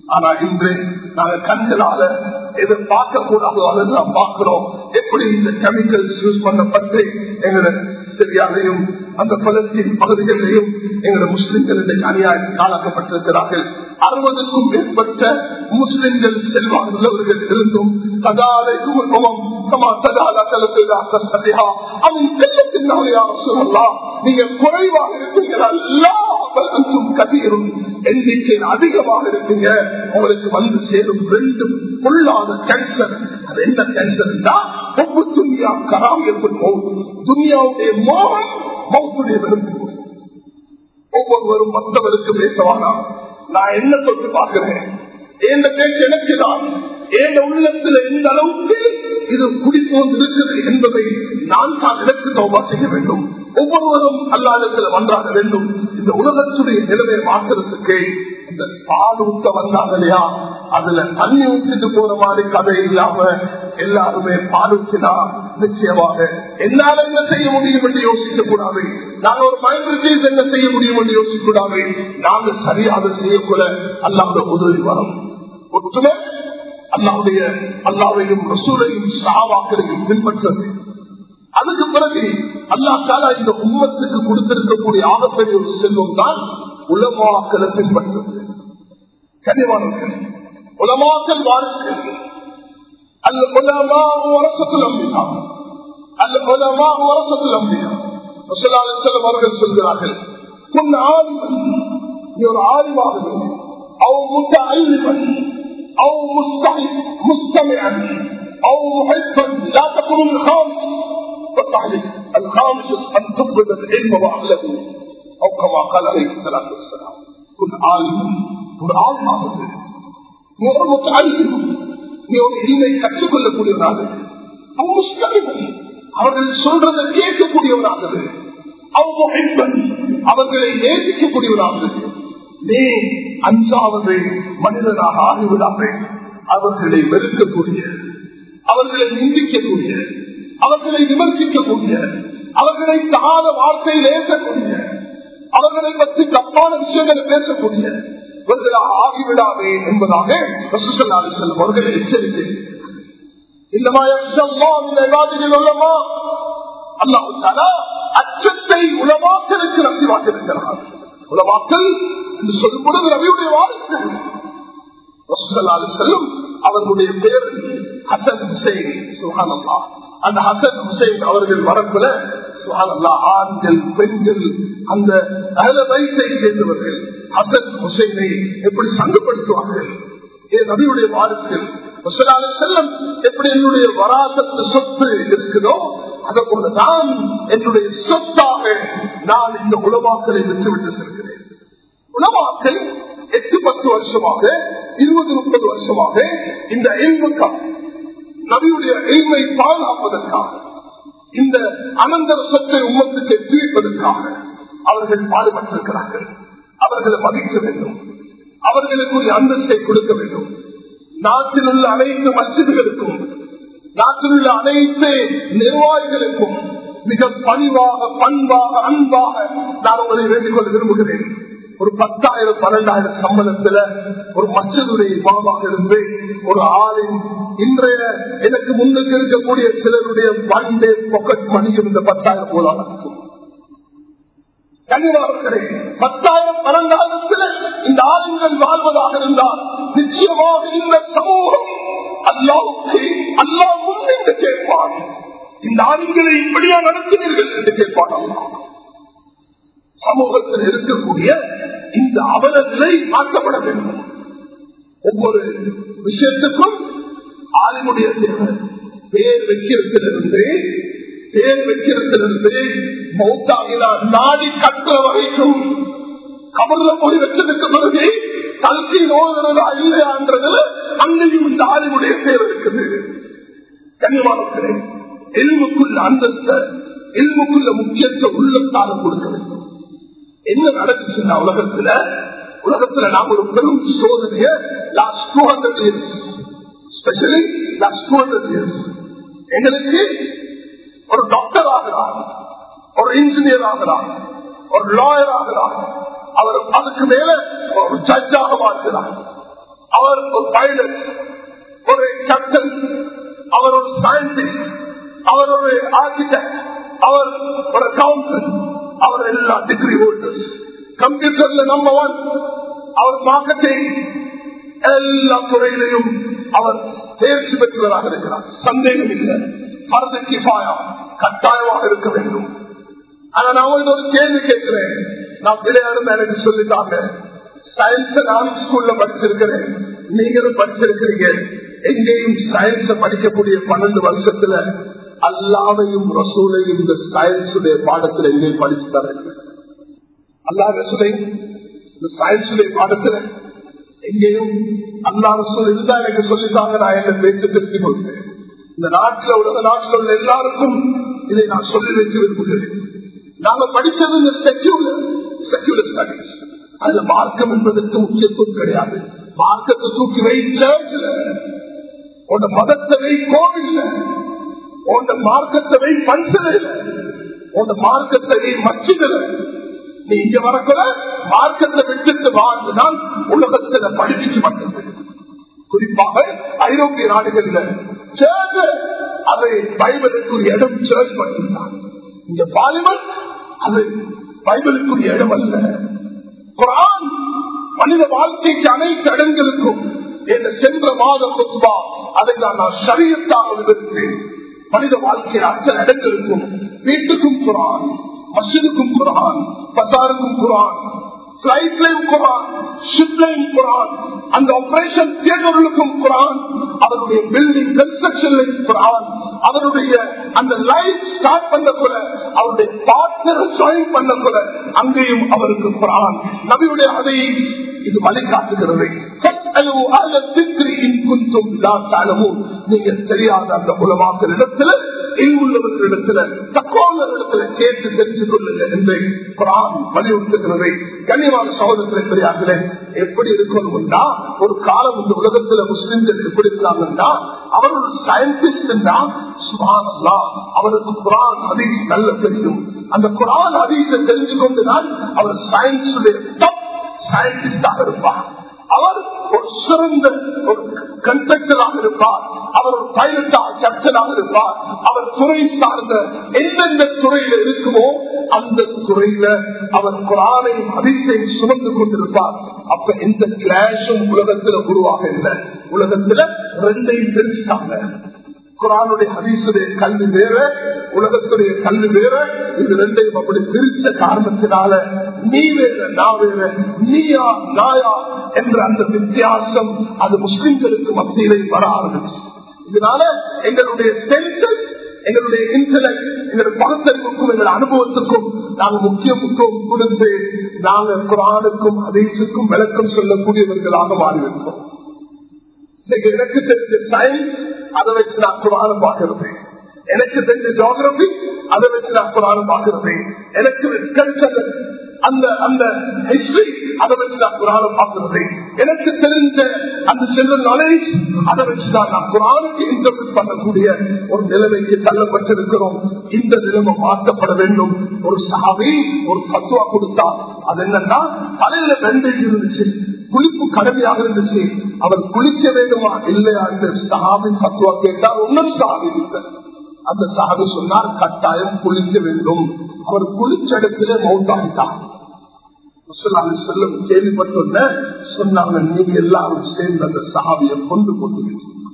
ஆனா இன்று நாங்க கண்களால எதை பார்க்க கூடாதோ அதை நாம் பார்க்கிறோம் எப்படி இந்த கெமிக்கல்ஸ் யூஸ் பண்ணப்பட்டு எங்களை சிரியாலையும் அந்த பலஸ்தீன் பகுதிகளிலையும் எங்களை முஸ்லிம்கள் இன்றைக்கு அநியாயம் காணப்பட்டிருக்கிறார்கள் அறுபதுக்கும் மேற்பட்ட முஸ்லிம்கள் செல்வாங்க உள்ளவர்கள் இருந்தும் ததாலைக்கும் உபமம் கமா ததாலா கலத்துதா கஸ்ததிஹா அவன் செல்லத்தின் சொல்லலாம் நீங்க குறைவாக இருப்பீங்களா அன்றும் கதீரும் எண்ணிக்கை அதிகமாக இருப்பீங்க உங்களுக்கு வந்து சேரும் ரெண்டு பொல்லாத கேன்சர் அது என்ன கேன்சர் ஒப்பு துணியா கராமியத்தின் போகும் துனியாவுடைய மோகம் மௌத்துடைய விரும்பு ஒவ்வொருவரும் மற்றவருக்கு பேசவானா நான் என்ன தொட்டு பார்க்கிறேன் எந்த பேச்சு எனக்கு தான் எந்த உள்ளத்துல எந்த அளவுக்கு இது குடிப்போந்து இருக்குது என்பதை நான் தான் எனக்கு தோபா செய்ய வேண்டும் ஒவ்வொருவரும் அல்லாதத்துல வந்தாக வேண்டும் இந்த உலகத்துடைய நிலைமை மாற்றுறதுக்கு இந்த பால் ஊத்த வந்தாங்க இல்லையா அதுல தண்ணி ஊற்றிட்டு போற மாதிரி கதை இல்லாம எல்லாருமே பால் ஊற்றினா நிச்சயமாக என்னால என்ன செய்ய முடியும் என்று யோசிக்க கூடாது நாங்க ஒரு மைண்ட் என்ன செய்ய முடியும் என்று யோசிக்க கூடாது நாங்க சரியாக செய்யக்கூட அல்லாத உதவி வரும் ஒற்றுமை அல்லாவுடைய அல்லாவையும் ரசூலையும் சாவாக்களையும் பின்பற்றது அதுக்கு பிறகு அல்லா தாலா இந்த உம்மத்துக்கு கொடுத்திருக்கக்கூடிய ஆகப்பெரிய ஒரு செல்வம் தான் உலமாக்களை பின்பற்றுவது கனிவானவர்கள் உலமாக்கல் வாரிசுகள் அல்ல உலமா அரசத்தில் அம்பியா அல்ல உலமா அரசத்தில் அம்பியா செல்லும் அவர்கள் சொல்கிறார்கள் உன் ஆலிமன் நீ ஒரு ஆலிமாக அவ முத்த அல்லிமன் أو مستمعا أو محبا لا تكون الخامس فالتعليق الخامس أن تقبض العلم وأهله أو كما قال عليه الصلاة والسلام كن عالما كن عالما நீ ஒரு முத்தாளிக்கும் நீ ஒரு இனிமை கற்றுக்கொள்ளக்கூடியவனாக அவன் முஸ்லிமன் அவர்கள் சொல்றதை கேட்கக்கூடியவனாக அவங்க அவர்களை நேசிக்கக்கூடியவனாக நீ அஞ்சாவது மனிதனாக ஆகிவிடாமல் அவர்களை வெறுக்கக்கூடிய அவர்களை நிந்திக்கக்கூடிய அவர்களை விமர்சிக்கக்கூடிய அவர்களை தகாத வார்த்தையில் ஏற்கக்கூடிய அவர்களை பற்றி தப்பான விஷயங்களை பேசக்கூடிய இவர்களாக ஆகிவிடாதே என்பதாக செல்லும் அவர்களை எச்சரிக்கை அச்சத்தை உலமாக்களுக்கு ரசிவாக இருக்கிறார் உலமாக்கள் என்று சொல்லும் பொழுது ரவியுடைய வாரிசு செல்லும் அவர்களுடைய பேர் ஹசன் ஹுசைன் சுஹானல்லா அந்த ஹசன் ஹுசைன் அவர்கள் வரக்குல சுஹானல்லா ஆண்கள் பெண்கள் அந்த அகல வயசை சேர்ந்தவர்கள் ஹசன் ஹுசைனை எப்படி சங்கப்படுத்துவார்கள் என் நபியுடைய வாரிசுகள் செல்லம் எப்படி என்னுடைய வராசத்து சொத்து இருக்குதோ அதை போல நான் என்னுடைய சொத்தாக நான் இந்த உலமாக்களை விட்டுவிட்டு செல்கிறேன் உலமாக்கள் எட்டு பத்து வருஷமாக இருபது முப்பது வருஷமாக இந்த எல்முக்காக நபியுடைய எல்மை பாதுகாப்பதற்காக இந்த அனந்தர சொத்தை உம்மத்துக்கு எட்டி வைப்பதற்காக அவர்கள் பாடுபட்டிருக்கிறார்கள் அவர்களை மதிக்க வேண்டும் அவர்களுக்குரிய அந்தஸ்தை கொடுக்க வேண்டும் நாட்டில் உள்ள அனைத்து மசிதிகளுக்கும் நாட்டில் உள்ள அனைத்து நிர்வாகிகளுக்கும் மிக பணிவாக பண்பாக அன்பாக நான் உங்களை வேண்டிக் கொள்ள விரும்புகிறேன் ஒரு பத்தாயிரம் பன்னெண்டாயிரம் சம்பளத்துல ஒரு மச்சதுடைய இமாமாக இருந்து ஒரு ஆளின் இன்றைய எனக்கு முன்னுக்கு இருக்கக்கூடிய சிலருடைய பண்டே பொக்கெட் மணியும் இந்த பத்தாயிரம் போலாக இருக்கும் கனிவார்களே பத்தாயிரம் பன்னெண்டாயிரத்தில் இந்த ஆளுங்கள் வாழ்வதாக இருந்தால் நிச்சயமாக இந்த சமூகம் அல்லாவுக்கு அல்லா முன்னின்று கேட்பான் இந்த ஆளுங்களை இப்படியா நடத்தினீர்கள் என்று கேட்பான் அல்லா சமூகத்தில் இருக்கக்கூடிய இந்த அவல நிலை மாற்றப்பட வேண்டும் ஒவ்வொரு விஷயத்துக்கும் ஆளுடைய தேவை பேர் வைக்கிறதிலிருந்து பேர் வைக்கிறதிலிருந்து மௌத்தாகினா நாடி கட்டுற வரைக்கும் கபர்ல போய் வச்சதுக்கு பிறகு கல்வி நோய்கிறதா இல்லையான்றதுல அங்கேயும் இந்த ஆளுடைய பேர் இருக்குது கனிவானத்திலே எல்முக்குள்ள அந்தஸ்த எல்முக்குள்ள முக்கியத்துவ உள்ளத்தால கொடுக்க வேண்டும் என்ன நடந்துச்சுன்னா உலகத்துல உலகத்துல நாம் ஒரு பெரும் சோதனைய last two hundred years specially last two hundred years எங்களுக்கு ஒரு டாக்டர் ஆகிறார் ஒரு இன்ஜினியர் ஆகிறார் ஒரு லாயர் ஆகிறார் அவர் அதுக்கு மேல ஒரு ஜட்ஜாக மாறுகிறார் அவர் ஒரு பைலட் ஒரு கேப்டன் அவர் ஒரு சயின்டிஸ்ட் அவர் ஒரு ஆர்கிடெக்ட் அவர் ஒரு கவுன்சில் அவர் எல்லா டிகிரி ஹோல்டர்ஸ் கம்ப்யூட்டர்ல நம்பர் ஒன் அவர் மார்க்கெட்டிங் எல்லா துறையிலையும் அவர் தேர்ச்சி பெற்றவராக இருக்கிறார் சந்தேகம் இல்லை பரத கிஃபாயா கட்டாயமாக இருக்க வேண்டும் ஆனா நான் உங்களுக்கு ஒரு கேள்வி கேட்கிறேன் நான் விளையாடும் எனக்கு சொல்லிட்டாங்க சயின்ஸ் நான் ஸ்கூல்ல படிச்சிருக்கிறேன் நீங்களும் படிச்சிருக்கிறீங்க எங்கேயும் சயின்ஸ் படிக்கக்கூடிய பன்னெண்டு வருஷத்துல அல்லாவையும் ரசூலையும் இந்த சயின்ஸுடைய பாடத்துல எங்கேயும் படிச்சு தரேன் அல்லா ரசூலை இந்த சயின்ஸுடைய பாடத்துல எங்கேயும் அல்லா ரசூல் இருந்தா எனக்கு சொல்லித்தாங்க நான் என்ன பேச்சு திருத்திக் கொள்கிறேன் இந்த நாட்டில் உலக நாட்டில் உள்ள எல்லாருக்கும் இதை நான் சொல்லி வைத்து விரும்புகிறேன் நாங்க படிச்சது இந்த செக்யூலர் செக்யூலர் ஸ்டடிஸ் அதுல மார்க்கம் என்பதற்கு முக்கியத்துவம் கிடையாது மார்க்கத்தை தூக்கி வை சர்ச்சில் உன் மதத்தை வை கோவில்ல உன் மார்க்கத்தை வை பஞ்சலையில உன் மார்க்கத்தை வை மச்சிதில் நீ இங்க வரக்கூட மார்க்கத்தை விட்டுட்டு வாழ்ந்துதான் உலகத்துல படிப்பிச்சு மட்டும் குறிப்பாக ஐரோப்பிய நாடுகள்ல சேர்ச் அதை பைபிளுக்குரிய இடம் சேர்ச் மட்டும்தான் இங்க பார்லிமெண்ட் அது பைபிளுக்குரிய இடம் அல்ல குரான் மனித வாழ்க்கைக்கு அனைத்து இடங்களுக்கும் என்ற சென்ற மாத குஸ்பா அதை நான் நான் சரியத்தாக விவரித்தேன் மனித வாழ்க்கையில் அத்தனை இடங்களுக்கும் வீட்டுக்கும் குரான் மசிதுக்கும் குரான் பசாருக்கும் குரான் பிளைட்லையும் குரான் ஷிப்லையும் குரான் அந்த ஆபரேஷன் தியேட்டர்களுக்கும் குரான் அவருடைய பில்டிங் கன்ஸ்ட்ரக்ஷன்லையும் குரான் அவருடைய அந்த லைஃப் ஸ்டார்ட் பண்ண கூட அவருடைய பார்ட்னர் ஜாயின் பண்ண கூட அங்கேயும் அவருக்கு குரான் நபியுடைய அதை இது வழிகாட்டுகிறது நீங்க தெரியாத அந்த உலமாக்கள் இடத்துல உள்ளவர்களிடத்துல தக்கோவர்களிடத்துல கேட்டு தெரிஞ்சு கொள்ளுங்க என்று குரான் வலியுறுத்துகிறது கண்ணியமான சகோதரத்தில் பெரியார்களே எப்படி இருக்கணும்னா ஒரு காலம் இந்த உலகத்துல முஸ்லிம்கள் எப்படி இருக்காங்கன்னா அவர் ஒரு சயின்டிஸ்ட் சுபானல்லா அவருக்கு குரான் ஹதீஸ் நல்ல தெரியும் அந்த குரான் ஹதீஸை தெரிஞ்சு கொண்டுதான் அவர் சயின்ஸுடைய டாப் சயின்டிஸ்டாக இருப்பார் அவர் ஒரு சிறந்த ஒரு கண்டக்டராக இருப்பார் அவர் ஒரு பைலட்டாக கேப்டனாக இருப்பார் அவர் துறை சார்ந்த எந்தெந்த துறையில இருக்குமோ அந்த துறையில அவர் குரானையும் அதிசயம் சுமந்து கொண்டிருப்பார் அப்ப எந்த கிளாஷும் உலகத்துல உருவாக இல்லை உலகத்துல ரெண்டையும் தெரிஞ்சுட்டாங்க குரானுடைய ஹதீசுடைய கல்வி வேற உலகத்துடைய கல்வி வேற இது ரெண்டையும் அப்படி பிரிச்ச காரணத்தினால நீ வேற நான் வேற நீயா நாயா என்ற அந்த வித்தியாசம் அது முஸ்லிம்களுக்கு மத்தியிலே வர ஆரம்பிச்சு இதனால எங்களுடைய சென்சஸ் எங்களுடைய இன்டலெக்ட் எங்களுடைய பகுத்தறிவுக்கும் எங்கள் அனுபவத்துக்கும் நாங்கள் முக்கிய முக்கியம் கொடுத்து நாங்கள் குரானுக்கும் அதீசுக்கும் விளக்கம் சொல்லக்கூடியவர்களாக மாறிவிட்டோம் இன்னைக்கு எனக்கு தெரிஞ்ச சயின்ஸ் அதை வச்சு நான் குரானம் பார்க்கிறது எனக்கு தெரிஞ்ச ஜியோகிரபி அதை வச்சு நான் குரானம் பார்க்கிறது எனக்கு கல்ச்சர் அந்த அந்த ஹிஸ்டரி அதை வச்சு நான் குரானம் பார்க்கிறது எனக்கு தெரிஞ்ச அந்த ஜெனரல் நாலேஜ் அதை வச்சு தான் நான் குரானுக்கு இன்டர்பிரட் பண்ணக்கூடிய ஒரு நிலைமைக்கு தள்ளப்பட்டிருக்கிறோம் இந்த நிலைமை மாற்றப்பட வேண்டும் ஒரு சாவி ஒரு பத்துவா கொடுத்தா அது என்னன்னா தலையில வெண்டேஜ் இருந்துச்சு குளிப்பு கடமையாக இருந்துச்சு அவர் குளிக்க வேண்டுமா இல்லையா என்று சஹாபின் பத்துவா கேட்டால் ஒன்றும் சாவி இல்லை அந்த சாவி சொன்னார் கட்டாயம் குளிக்க வேண்டும் அவர் குளிச்ச இடத்திலே மௌத்தாகிட்டார் செல்லும் கேள்விப்பட்ட சொன்னாங்க நீங்க எல்லாரும் சேர்ந்து அந்த சாவியை கொண்டு கொண்டு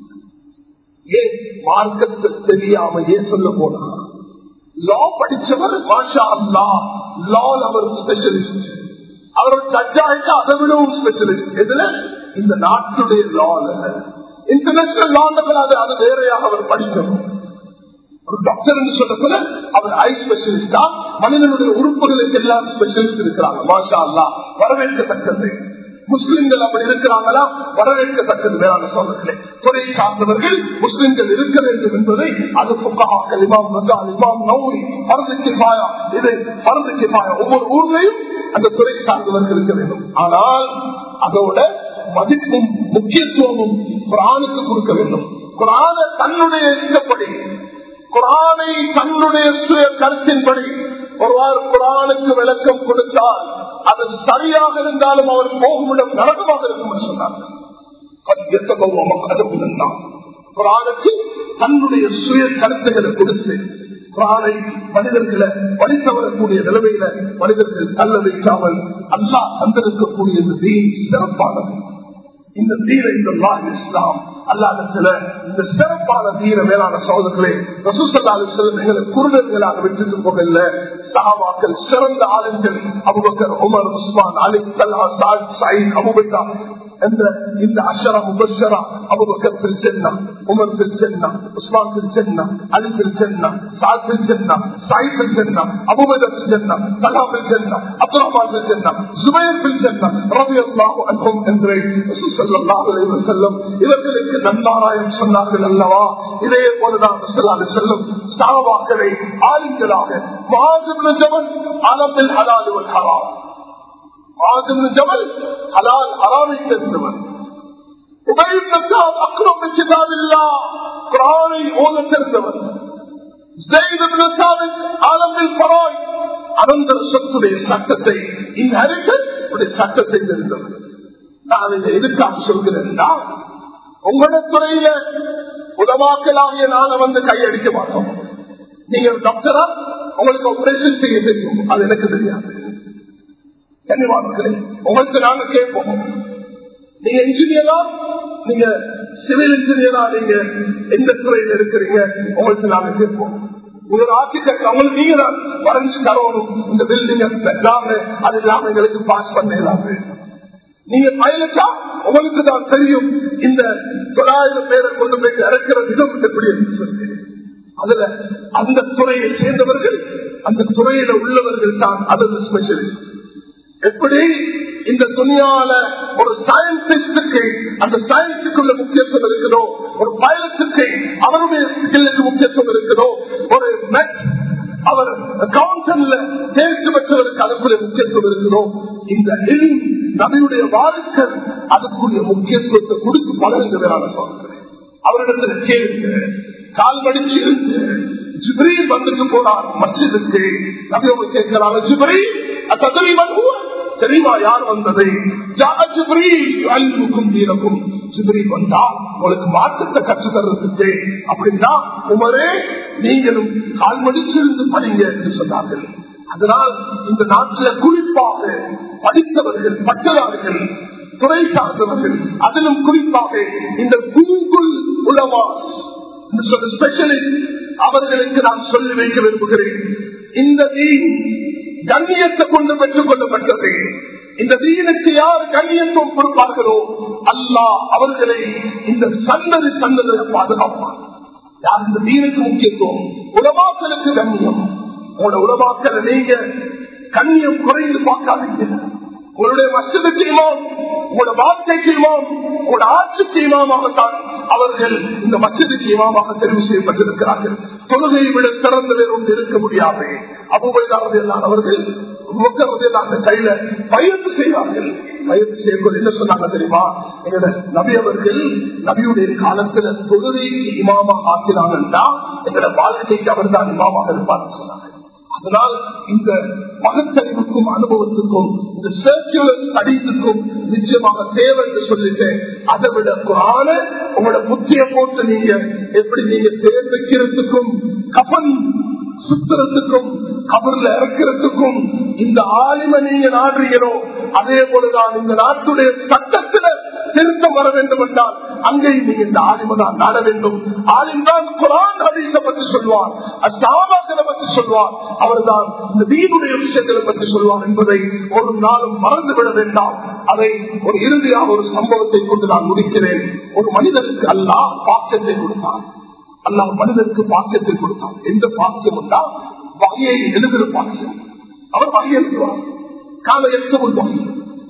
ஏன் மார்க்கத்தை தெரியாம ஏன் சொல்ல போனா லா படிச்சவர் மாஷா அல்லா லால் அவர் ஸ்பெஷலிஸ்ட் அவர் ஜட்ஜாயிட்டு அதை விடவும் ஸ்பெஷலிஸ்ட் எதுல இந்த நாட்டுடைய லால இன்டர்நேஷனல் லாண்டபிள் அது அது வேறையாக அவர் படிக்கணும் ஒரு டாக்டர் சொல்லக்கூட அவர் ஐ ஸ்பெஷலிஸ்டா மனிதனுடைய உறுப்புகளுக்கு எல்லாம் ஸ்பெஷலிஸ்ட் இருக்கிறாங்க மாஷா அல்லா வரவேற்கத்தக்கது முஸ்லிம்கள் அப்படி இருக்கிறாங்களா வரவேற்கத்தக்கது வேளாண் சொல்றீங்களே துறை சார்ந்தவர்கள் முஸ்லிம்கள் இருக்க வேண்டும் என்பதை அது புகாக்கள் இமாம் மசால் இமாம் நௌரி பரதுக்கு பாயா இது பரதுக்கு பாயா ஒவ்வொரு ஊர்லையும் அந்த துறை சார்ந்தவர்கள் இருக்க வேண்டும் ஆனால் அதோட மதிப்பும் முக்கியத்துவமும் குரானுக்கு கொடுக்க வேண்டும் குரான தன்னுடைய இஷ்டப்படி குரானை தன்னுடைய சுய கருத்தின்படி ஒருவாறு குரானுக்கு விளக்கம் கொடுத்தால் அது சரியாக இருந்தாலும் அவர் போகும் இடம் நரகமாக இருக்கும் என்று சொன்னார்கள் குரானுக்கு தன்னுடைய சுய கருத்துக்களை கொடுத்து குரானை மனிதர்களை படித்த வரக்கூடிய நிலைமையில மனிதர்கள் தள்ள வைக்காமல் அல்லா தந்திருக்கக்கூடிய இந்த தீன் சிறப்பானது இந்த தீர இந்த இஸ்லாம் அல்லாதத்துல இந்த சிறப்பான தீர மேலான சோதர்களே ரசூசல்லாலு செல்லும் எங்களை குருடர்களாக விட்டுட்டு போகல சகாபாக்கள் சிறந்த ஆளுங்கள் Abu Bakr Umar Usman Ali Talha Saad Saeed Abu Bakr என்ற இந்த அஷரா முபஷரா அபுபக்கர் பிரிச்சென்னா உமர் பிரிச்சென்னா உஸ்மான் பிரிச்சென்னா அலி பிரிச்சென்னா சாத் பிரிச்சென்னா சாயித் பிரிச்சென்னா அபுபக்கர் பிரிச்சென்னா தலா பிரிச்சென்னா அப்துல் ரஹ்மான் பிரிச்சென்னா சுபைர் பிரிச்சென்னா ரவி அல்லாஹு அன்ஹும் என்று செல்லும் இவர்களுக்கு நன்மாராயம் சொன்னார்கள் அல்லவா இதே போலதான் செல்லும் சாவாக்களை ஆளுங்களாக ஜபல் அலமில் ஹலாலுவல் ஹராம் ஜபல் ஹலால் ஹராமை சேர்ந்தவர் அக்ரம் கிதாபில்லா குரானை ஓத சேர்ந்தவர் அனந்தர சொத்துடைய சட்டத்தை இந்த சட்டத்தை தெரிந்தவர் நான் இதை எதுக்காக சொல்கிறேன்னா உங்களோட துறையில உதவாக்கலாகிய நாள வந்து கையடிக்க மாட்டோம் நீங்க டாக்டரா உங்களுக்கு ஆபரேஷன் செய்ய தெரியும் அது எனக்கு தெரியாது கன்னிவாக்களே உங்களுக்கு நாங்க கேட்போம் நீங்க இன்ஜினியரா நீங்க சிவில் இன்ஜினியரா நீங்க எந்த துறையில இருக்கிறீங்க உங்களுக்கு நாங்க கேட்போம் ஒரு ஆர்கிடெக்ட் அவங்களுக்கு நீங்க தான் வரைஞ்சு தரணும் இந்த பில்டிங் அது இல்லாம எங்களுக்கு பாஸ் பண்ணலாமே நீங்க பயிலச்சா உங்களுக்கு தான் தெரியும் இந்த தொள்ளாயிரம் பேரை கொண்டு போய் இறக்கிற விதம் எப்படி என்று சொல்லி அதுல அந்த துறையை சேர்ந்தவர்கள் அந்த துறையில உள்ளவர்கள் தான் அதற்கு ஸ்பெஷலிஸ்ட் எப்படி இந்த துணியால ஒரு சயின்டிஸ்டுக்கு அந்த சயின்ஸுக்குள்ள முக்கியத்துவம் இருக்குதோ ஒரு பைலட்டுக்கு அவருடைய ஸ்கில்லுக்கு முக்கியத்துவம் இருக்குதோ ஒரு மெட் அவர் கவுன்சில்ல தேர்ச்சி பெற்றவருக்கு அதுக்குரிய முக்கியத்துவம் இருக்குதோ இந்த நபியுடைய வாரிசுகள் அதுக்குரிய முக்கியத்துவத்தை கொடுத்து பலருங்கிறான சொல்றேன் அவரிடத்தில் கேளுங்க கால் மடிச்சு இருந்து ஜிப்ரீல் வந்துட்டு போனார் மஸ்ஜிதுக்கு நபி அவங்க கேட்கிறாங்க ஜிப்ரீல் அத்தனை வருவோம் தெரியுமா யார் வந்தது வந்தா உங்களுக்கு மாற்றத்தை கற்று தர்றதுக்கு அப்படின்னா உமரே நீங்களும் கால் மடிச்சிருந்து படிங்க என்று சொன்னார்கள் அதனால் இந்த நாட்டில் குறிப்பாக படித்தவர்கள் பட்டதார்கள் துறை சார்ந்தவர்கள் அதிலும் குறிப்பாக இந்த குங்குல் உலமா ஸ்பெஷலிஸ்ட் அவர்களுக்கு நான் சொல்லி வைக்க விரும்புகிறேன் இந்த தீன் கண்ணியத்தை கொண்டு பெற்றுக் கொள்ளப்பட்டது இந்த தீனுக்கு யார் கண்ணியத்துவம் கொடுப்பார்களோ அல்லா அவர்களை இந்த சந்ததி சந்ததியை பாதுகாப்பார் யார் இந்த தீனுக்கு முக்கியத்துவம் உலமாக்களுக்கு கண்ணியம் உங்களோட உலமாக்களை நீங்க கண்ணியம் குறைந்து பார்க்காதீங்க உங்களுடைய மசிதுக்கு இமாம் உங்களோட வாழ்க்கைக்கு இமாம் உங்களோட ஆட்சிக்கு இமாமாகத்தான் அவர்கள் இந்த மசிதுக்கு இமாமாக தெரிவு செய்யப்பட்டிருக்கிறார்கள் தொழுகையை விட சிறந்த வேறு ஒன்று இருக்க முடியாது அபுபைதாரதியெல்லாம் அவர்கள் அந்த கையில பயிற்சி செய்வார்கள் பயிற்சி செய்யக்கூடிய என்ன சொன்னாங்க தெரியுமா எங்களோட நபி அவர்கள் நபியுடைய காலத்துல தொழுகைக்கு இமாமா ஆக்கினாங்கன்னா எங்களோட வாழ்க்கைக்கு அவர் தான் இமாமாக இருப்பார்னு சொன்னாங்க அதனால் இந்த பகுத்தறிவுக்கும் அனுபவத்துக்கும் இந்த சர்க்குலர் ஸ்டடிஸுக்கும் நிச்சயமாக தேவை என்று சொல்லிட்டு அதை விட குரான உங்களோட புத்திய போட்டு நீங்க எப்படி நீங்க தேர் வைக்கிறதுக்கும் கபன் சுத்துறதுக்கும் கபர்ல இறக்கிறதுக்கும் இந்த ஆலிம நீங்க நாடுறீங்களோ அதே போலதான் இந்த நாட்டுடைய சட்டத்துல திருத்தம் வர வேண்டும் என்றால் அங்கேயும் நீங்க இந்த ஆலிம தான் நாட வேண்டும் ஆலிம் தான் குரான் ஹதீஸ பற்றி சொல்வார் அசாபாக்களை பற்றி சொல்வார் அவர்தான் இந்த வீடுடைய விஷயங்களை பற்றி சொல்வார் என்பதை ஒரு நாளும் மறந்துவிட வேண்டாம் அதை ஒரு இறுதியாக ஒரு சம்பவத்தை கொண்டு நான் முடிக்கிறேன் ஒரு மனிதனுக்கு அல்லா பாக்கியத்தை கொடுத்தார் அல்லா மனிதனுக்கு பாக்கியத்தை கொடுத்தார் எந்த பாக்கியம் என்றால் வகையை எழுதுகிற பாக்கியம் அவர் வகை எழுதுவார் கால எத்தவன் வகை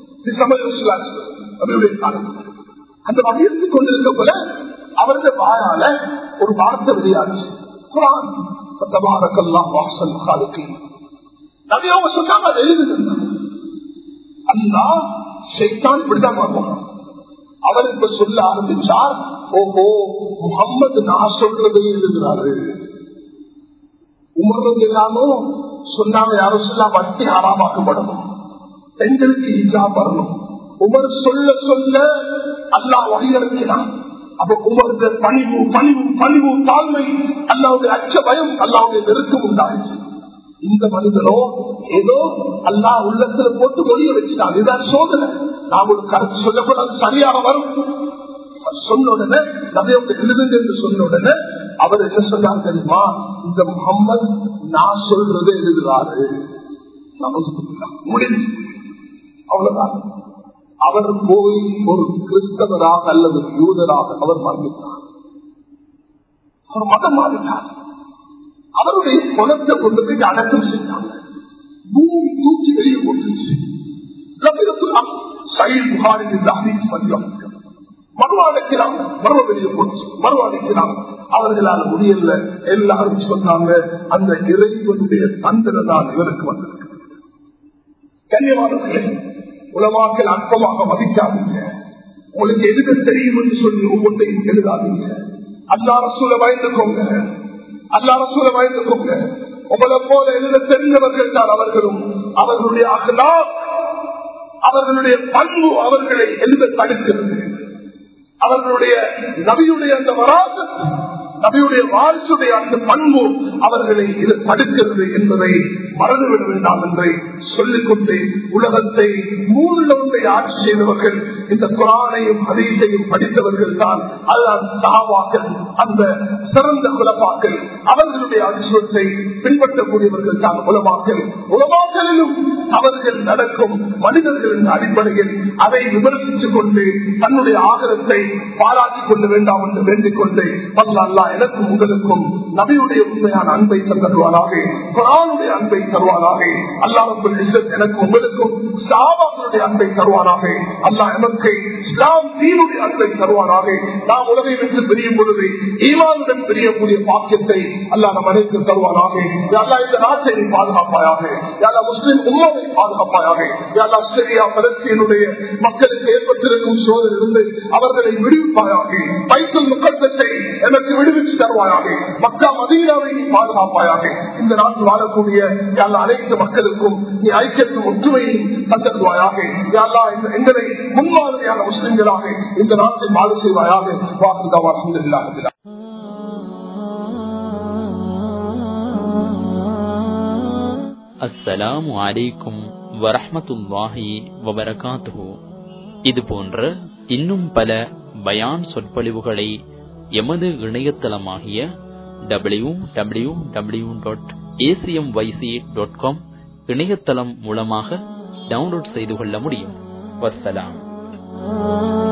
அந்த வகை எடுத்து கொண்டிருக்க போல அவருடைய வாயால ஒரு வார்த்தை வெளியாச்சு குரான் தபாரக்கெல்லாம் வாசல் காலுக்கு நபி அவங்க சொன்னாங்க அதை எழுதுங்க அல்லா ஷைத்தான் இப்படிதான் பார்ப்பாங்க அவர் இப்ப சொல்ல ஆரம்பிச்சார் ஓஹோ முகம்மது நான் சொல்றதை எழுதுகிறாரு உமர்றது எல்லாமும் சொன்னாங்க யாரும் சொல்லா வட்டி ஆறாமாக்கப்படணும் பெண்களுக்கு இஜா வரணும் உமர் சொல்ல சொல்ல அல்லாஹ் வகையறுக்கிறான் அப்ப உமது பணிவு பணிவு பணிவு தாழ்மை அல்லாவுடைய அச்ச பயம் அல்லாவுடைய நெருக்கம் உண்டாயிடுச்சு இந்த மனிதனோ ஏதோ அல்லா உள்ளத்துல போட்டு மொழிய வச்சுட்டான் இதுதான் சோதனை நாம் ஒரு கருத்து சொல்லக்கூடாது சரியாக வரும் சொன்ன உடனே நபியோட எழுதுங்க என்று சொன்ன உடனே அவர் என்ன சொன்னார் தெரியுமா இந்த முகம்மது நான் சொல்றதை எழுதுறாரு முடிஞ்சு அவ்வளவுதான் அவர் போய் ஒரு கிறிஸ்தவராக அல்லது யூதராக அவர் மறந்துட்டார் அவர் மதம் மாறினார் அவருடைய குணத்தை கொண்டு போய் அடக்கம் செய்தாங்க பூமி தூக்கி வெளியே போட்டுச்சு சயில் புகாரின் இந்த ஹதீஸ் மதியம் மறுவாடைக்கிறாங்க மறுவ வெளியே போச்சு மறுவாடைக்கிறாங்க அவர்களால் முடியல எல்லாரும் சொன்னாங்க அந்த இறைவனுடைய தந்திர தான் இவருக்கு வந்திருக்கு கண்ணியமானவர்களே உலமாக்கள் அற்பமாக மதிக்காதீங்க உங்களுக்கு எதுக்கு தெரியும் என்று சொல்லி ஒவ்வொன்றையும் எழுதாதீங்க அல்லா ரசூல பயந்துக்கோங்க அல்லா ரசூல பயந்துக்கோங்க உங்களை போல எழுத தெரிந்தவர்கள் தான் அவர்களும் அவர்களுடைய அகலா அவர்களுடைய பண்பு அவர்களை எழுத தடுக்கிறது அவர்களுடைய நபியுடைய அந்த வராது நபியுடைய வாரிசுடைய அந்த பண்பு அவர்களை இது தடுக்கிறது என்பதை மறந்துவிட வேண்டாம் என்று சொல்லிக்கொண்டு உலகத்தை மூலத்தை ஆட்சி செய்தவர்கள் இந்த குரானையும் ஹதீஸையும் படித்தவர்கள் தான் அல்லாஹ் சஹாபாக்கள் அந்த சிறந்த குலப்பாக்கள் அவர்களுடைய அதிர்ஷ்டத்தை பின்பற்றக்கூடியவர்கள் தான் உலமாக்கள் உலமாக்களிலும் அவர்கள் நடக்கும் மனிதர்களின் அடிப்படையில் அதை விமர்சித்துக் கொண்டு தன்னுடைய ஆகலத்தை பாராட்டிக் கொள்ள வேண்டாம் என்று வேண்டிக் கொண்டு அல்லா எனக்கும் உங்களுக்கும் நபியுடைய உண்மையான அன்பை தருவாராக குரானுடைய அன்பை தருவாராக அல்லாஹுக்குள் எனக்கும் உங்களுக்கும் சாபாக்களுடைய அன்பை தருவாராக அல்லா எமக்கு இஸ்லாம் தீனுடைய அன்பை தருவாராக நாம் உலகை விட்டு பிரியும் பொழுது ஈமானுடன் பிரியக்கூடிய பாக்கியத்தை அல்லா நம் அனைத்து தருவாராக அல்லா இந்த நாட்டை பாதுகாப்பாயாக யாரா முஸ்லிம் உண்மாவை பாதுகாப்பாயாக யாரா சிரியா பலஸ்தீனுடைய மக்களுக்கு ஏற்பட்டிருக்கும் சூழல் இருந்து அவர்களை விடுவிப்பாயாக பைத்தல் முக்கத்தை எனக்கு விடுவிச்சு தருவாயாக மக்கா மதீனாவை நீ பாதுகாப்பாயாக இந்த நாட்டில் வாழக்கூடிய எல்லா அனைத்து மக்களுக்கும் நீ ஐக்கியத்தும் ஒற்றுமையும் தந்தருவாயாக யாரா எங்களை முன்மாதிரியான முஸ்லிம்களாக இந்த நாட்டை மாறு செய்வாயாக வாக்குதாவா சுந்தரில்லாக அஸ்ஸலாமு அலைக்கும் வரஹமத்துல்லாஹி வபரகாத்துஹு இது போன்ற இன்னும் பல பயான் சொற்பொழிவுகளை எமது இணையதளமாகிய W W W dot ACM YC dot com இணையதளம் மூலமாக டவுன்லோட் செய்து கொள்ள முடியும் வசலாம்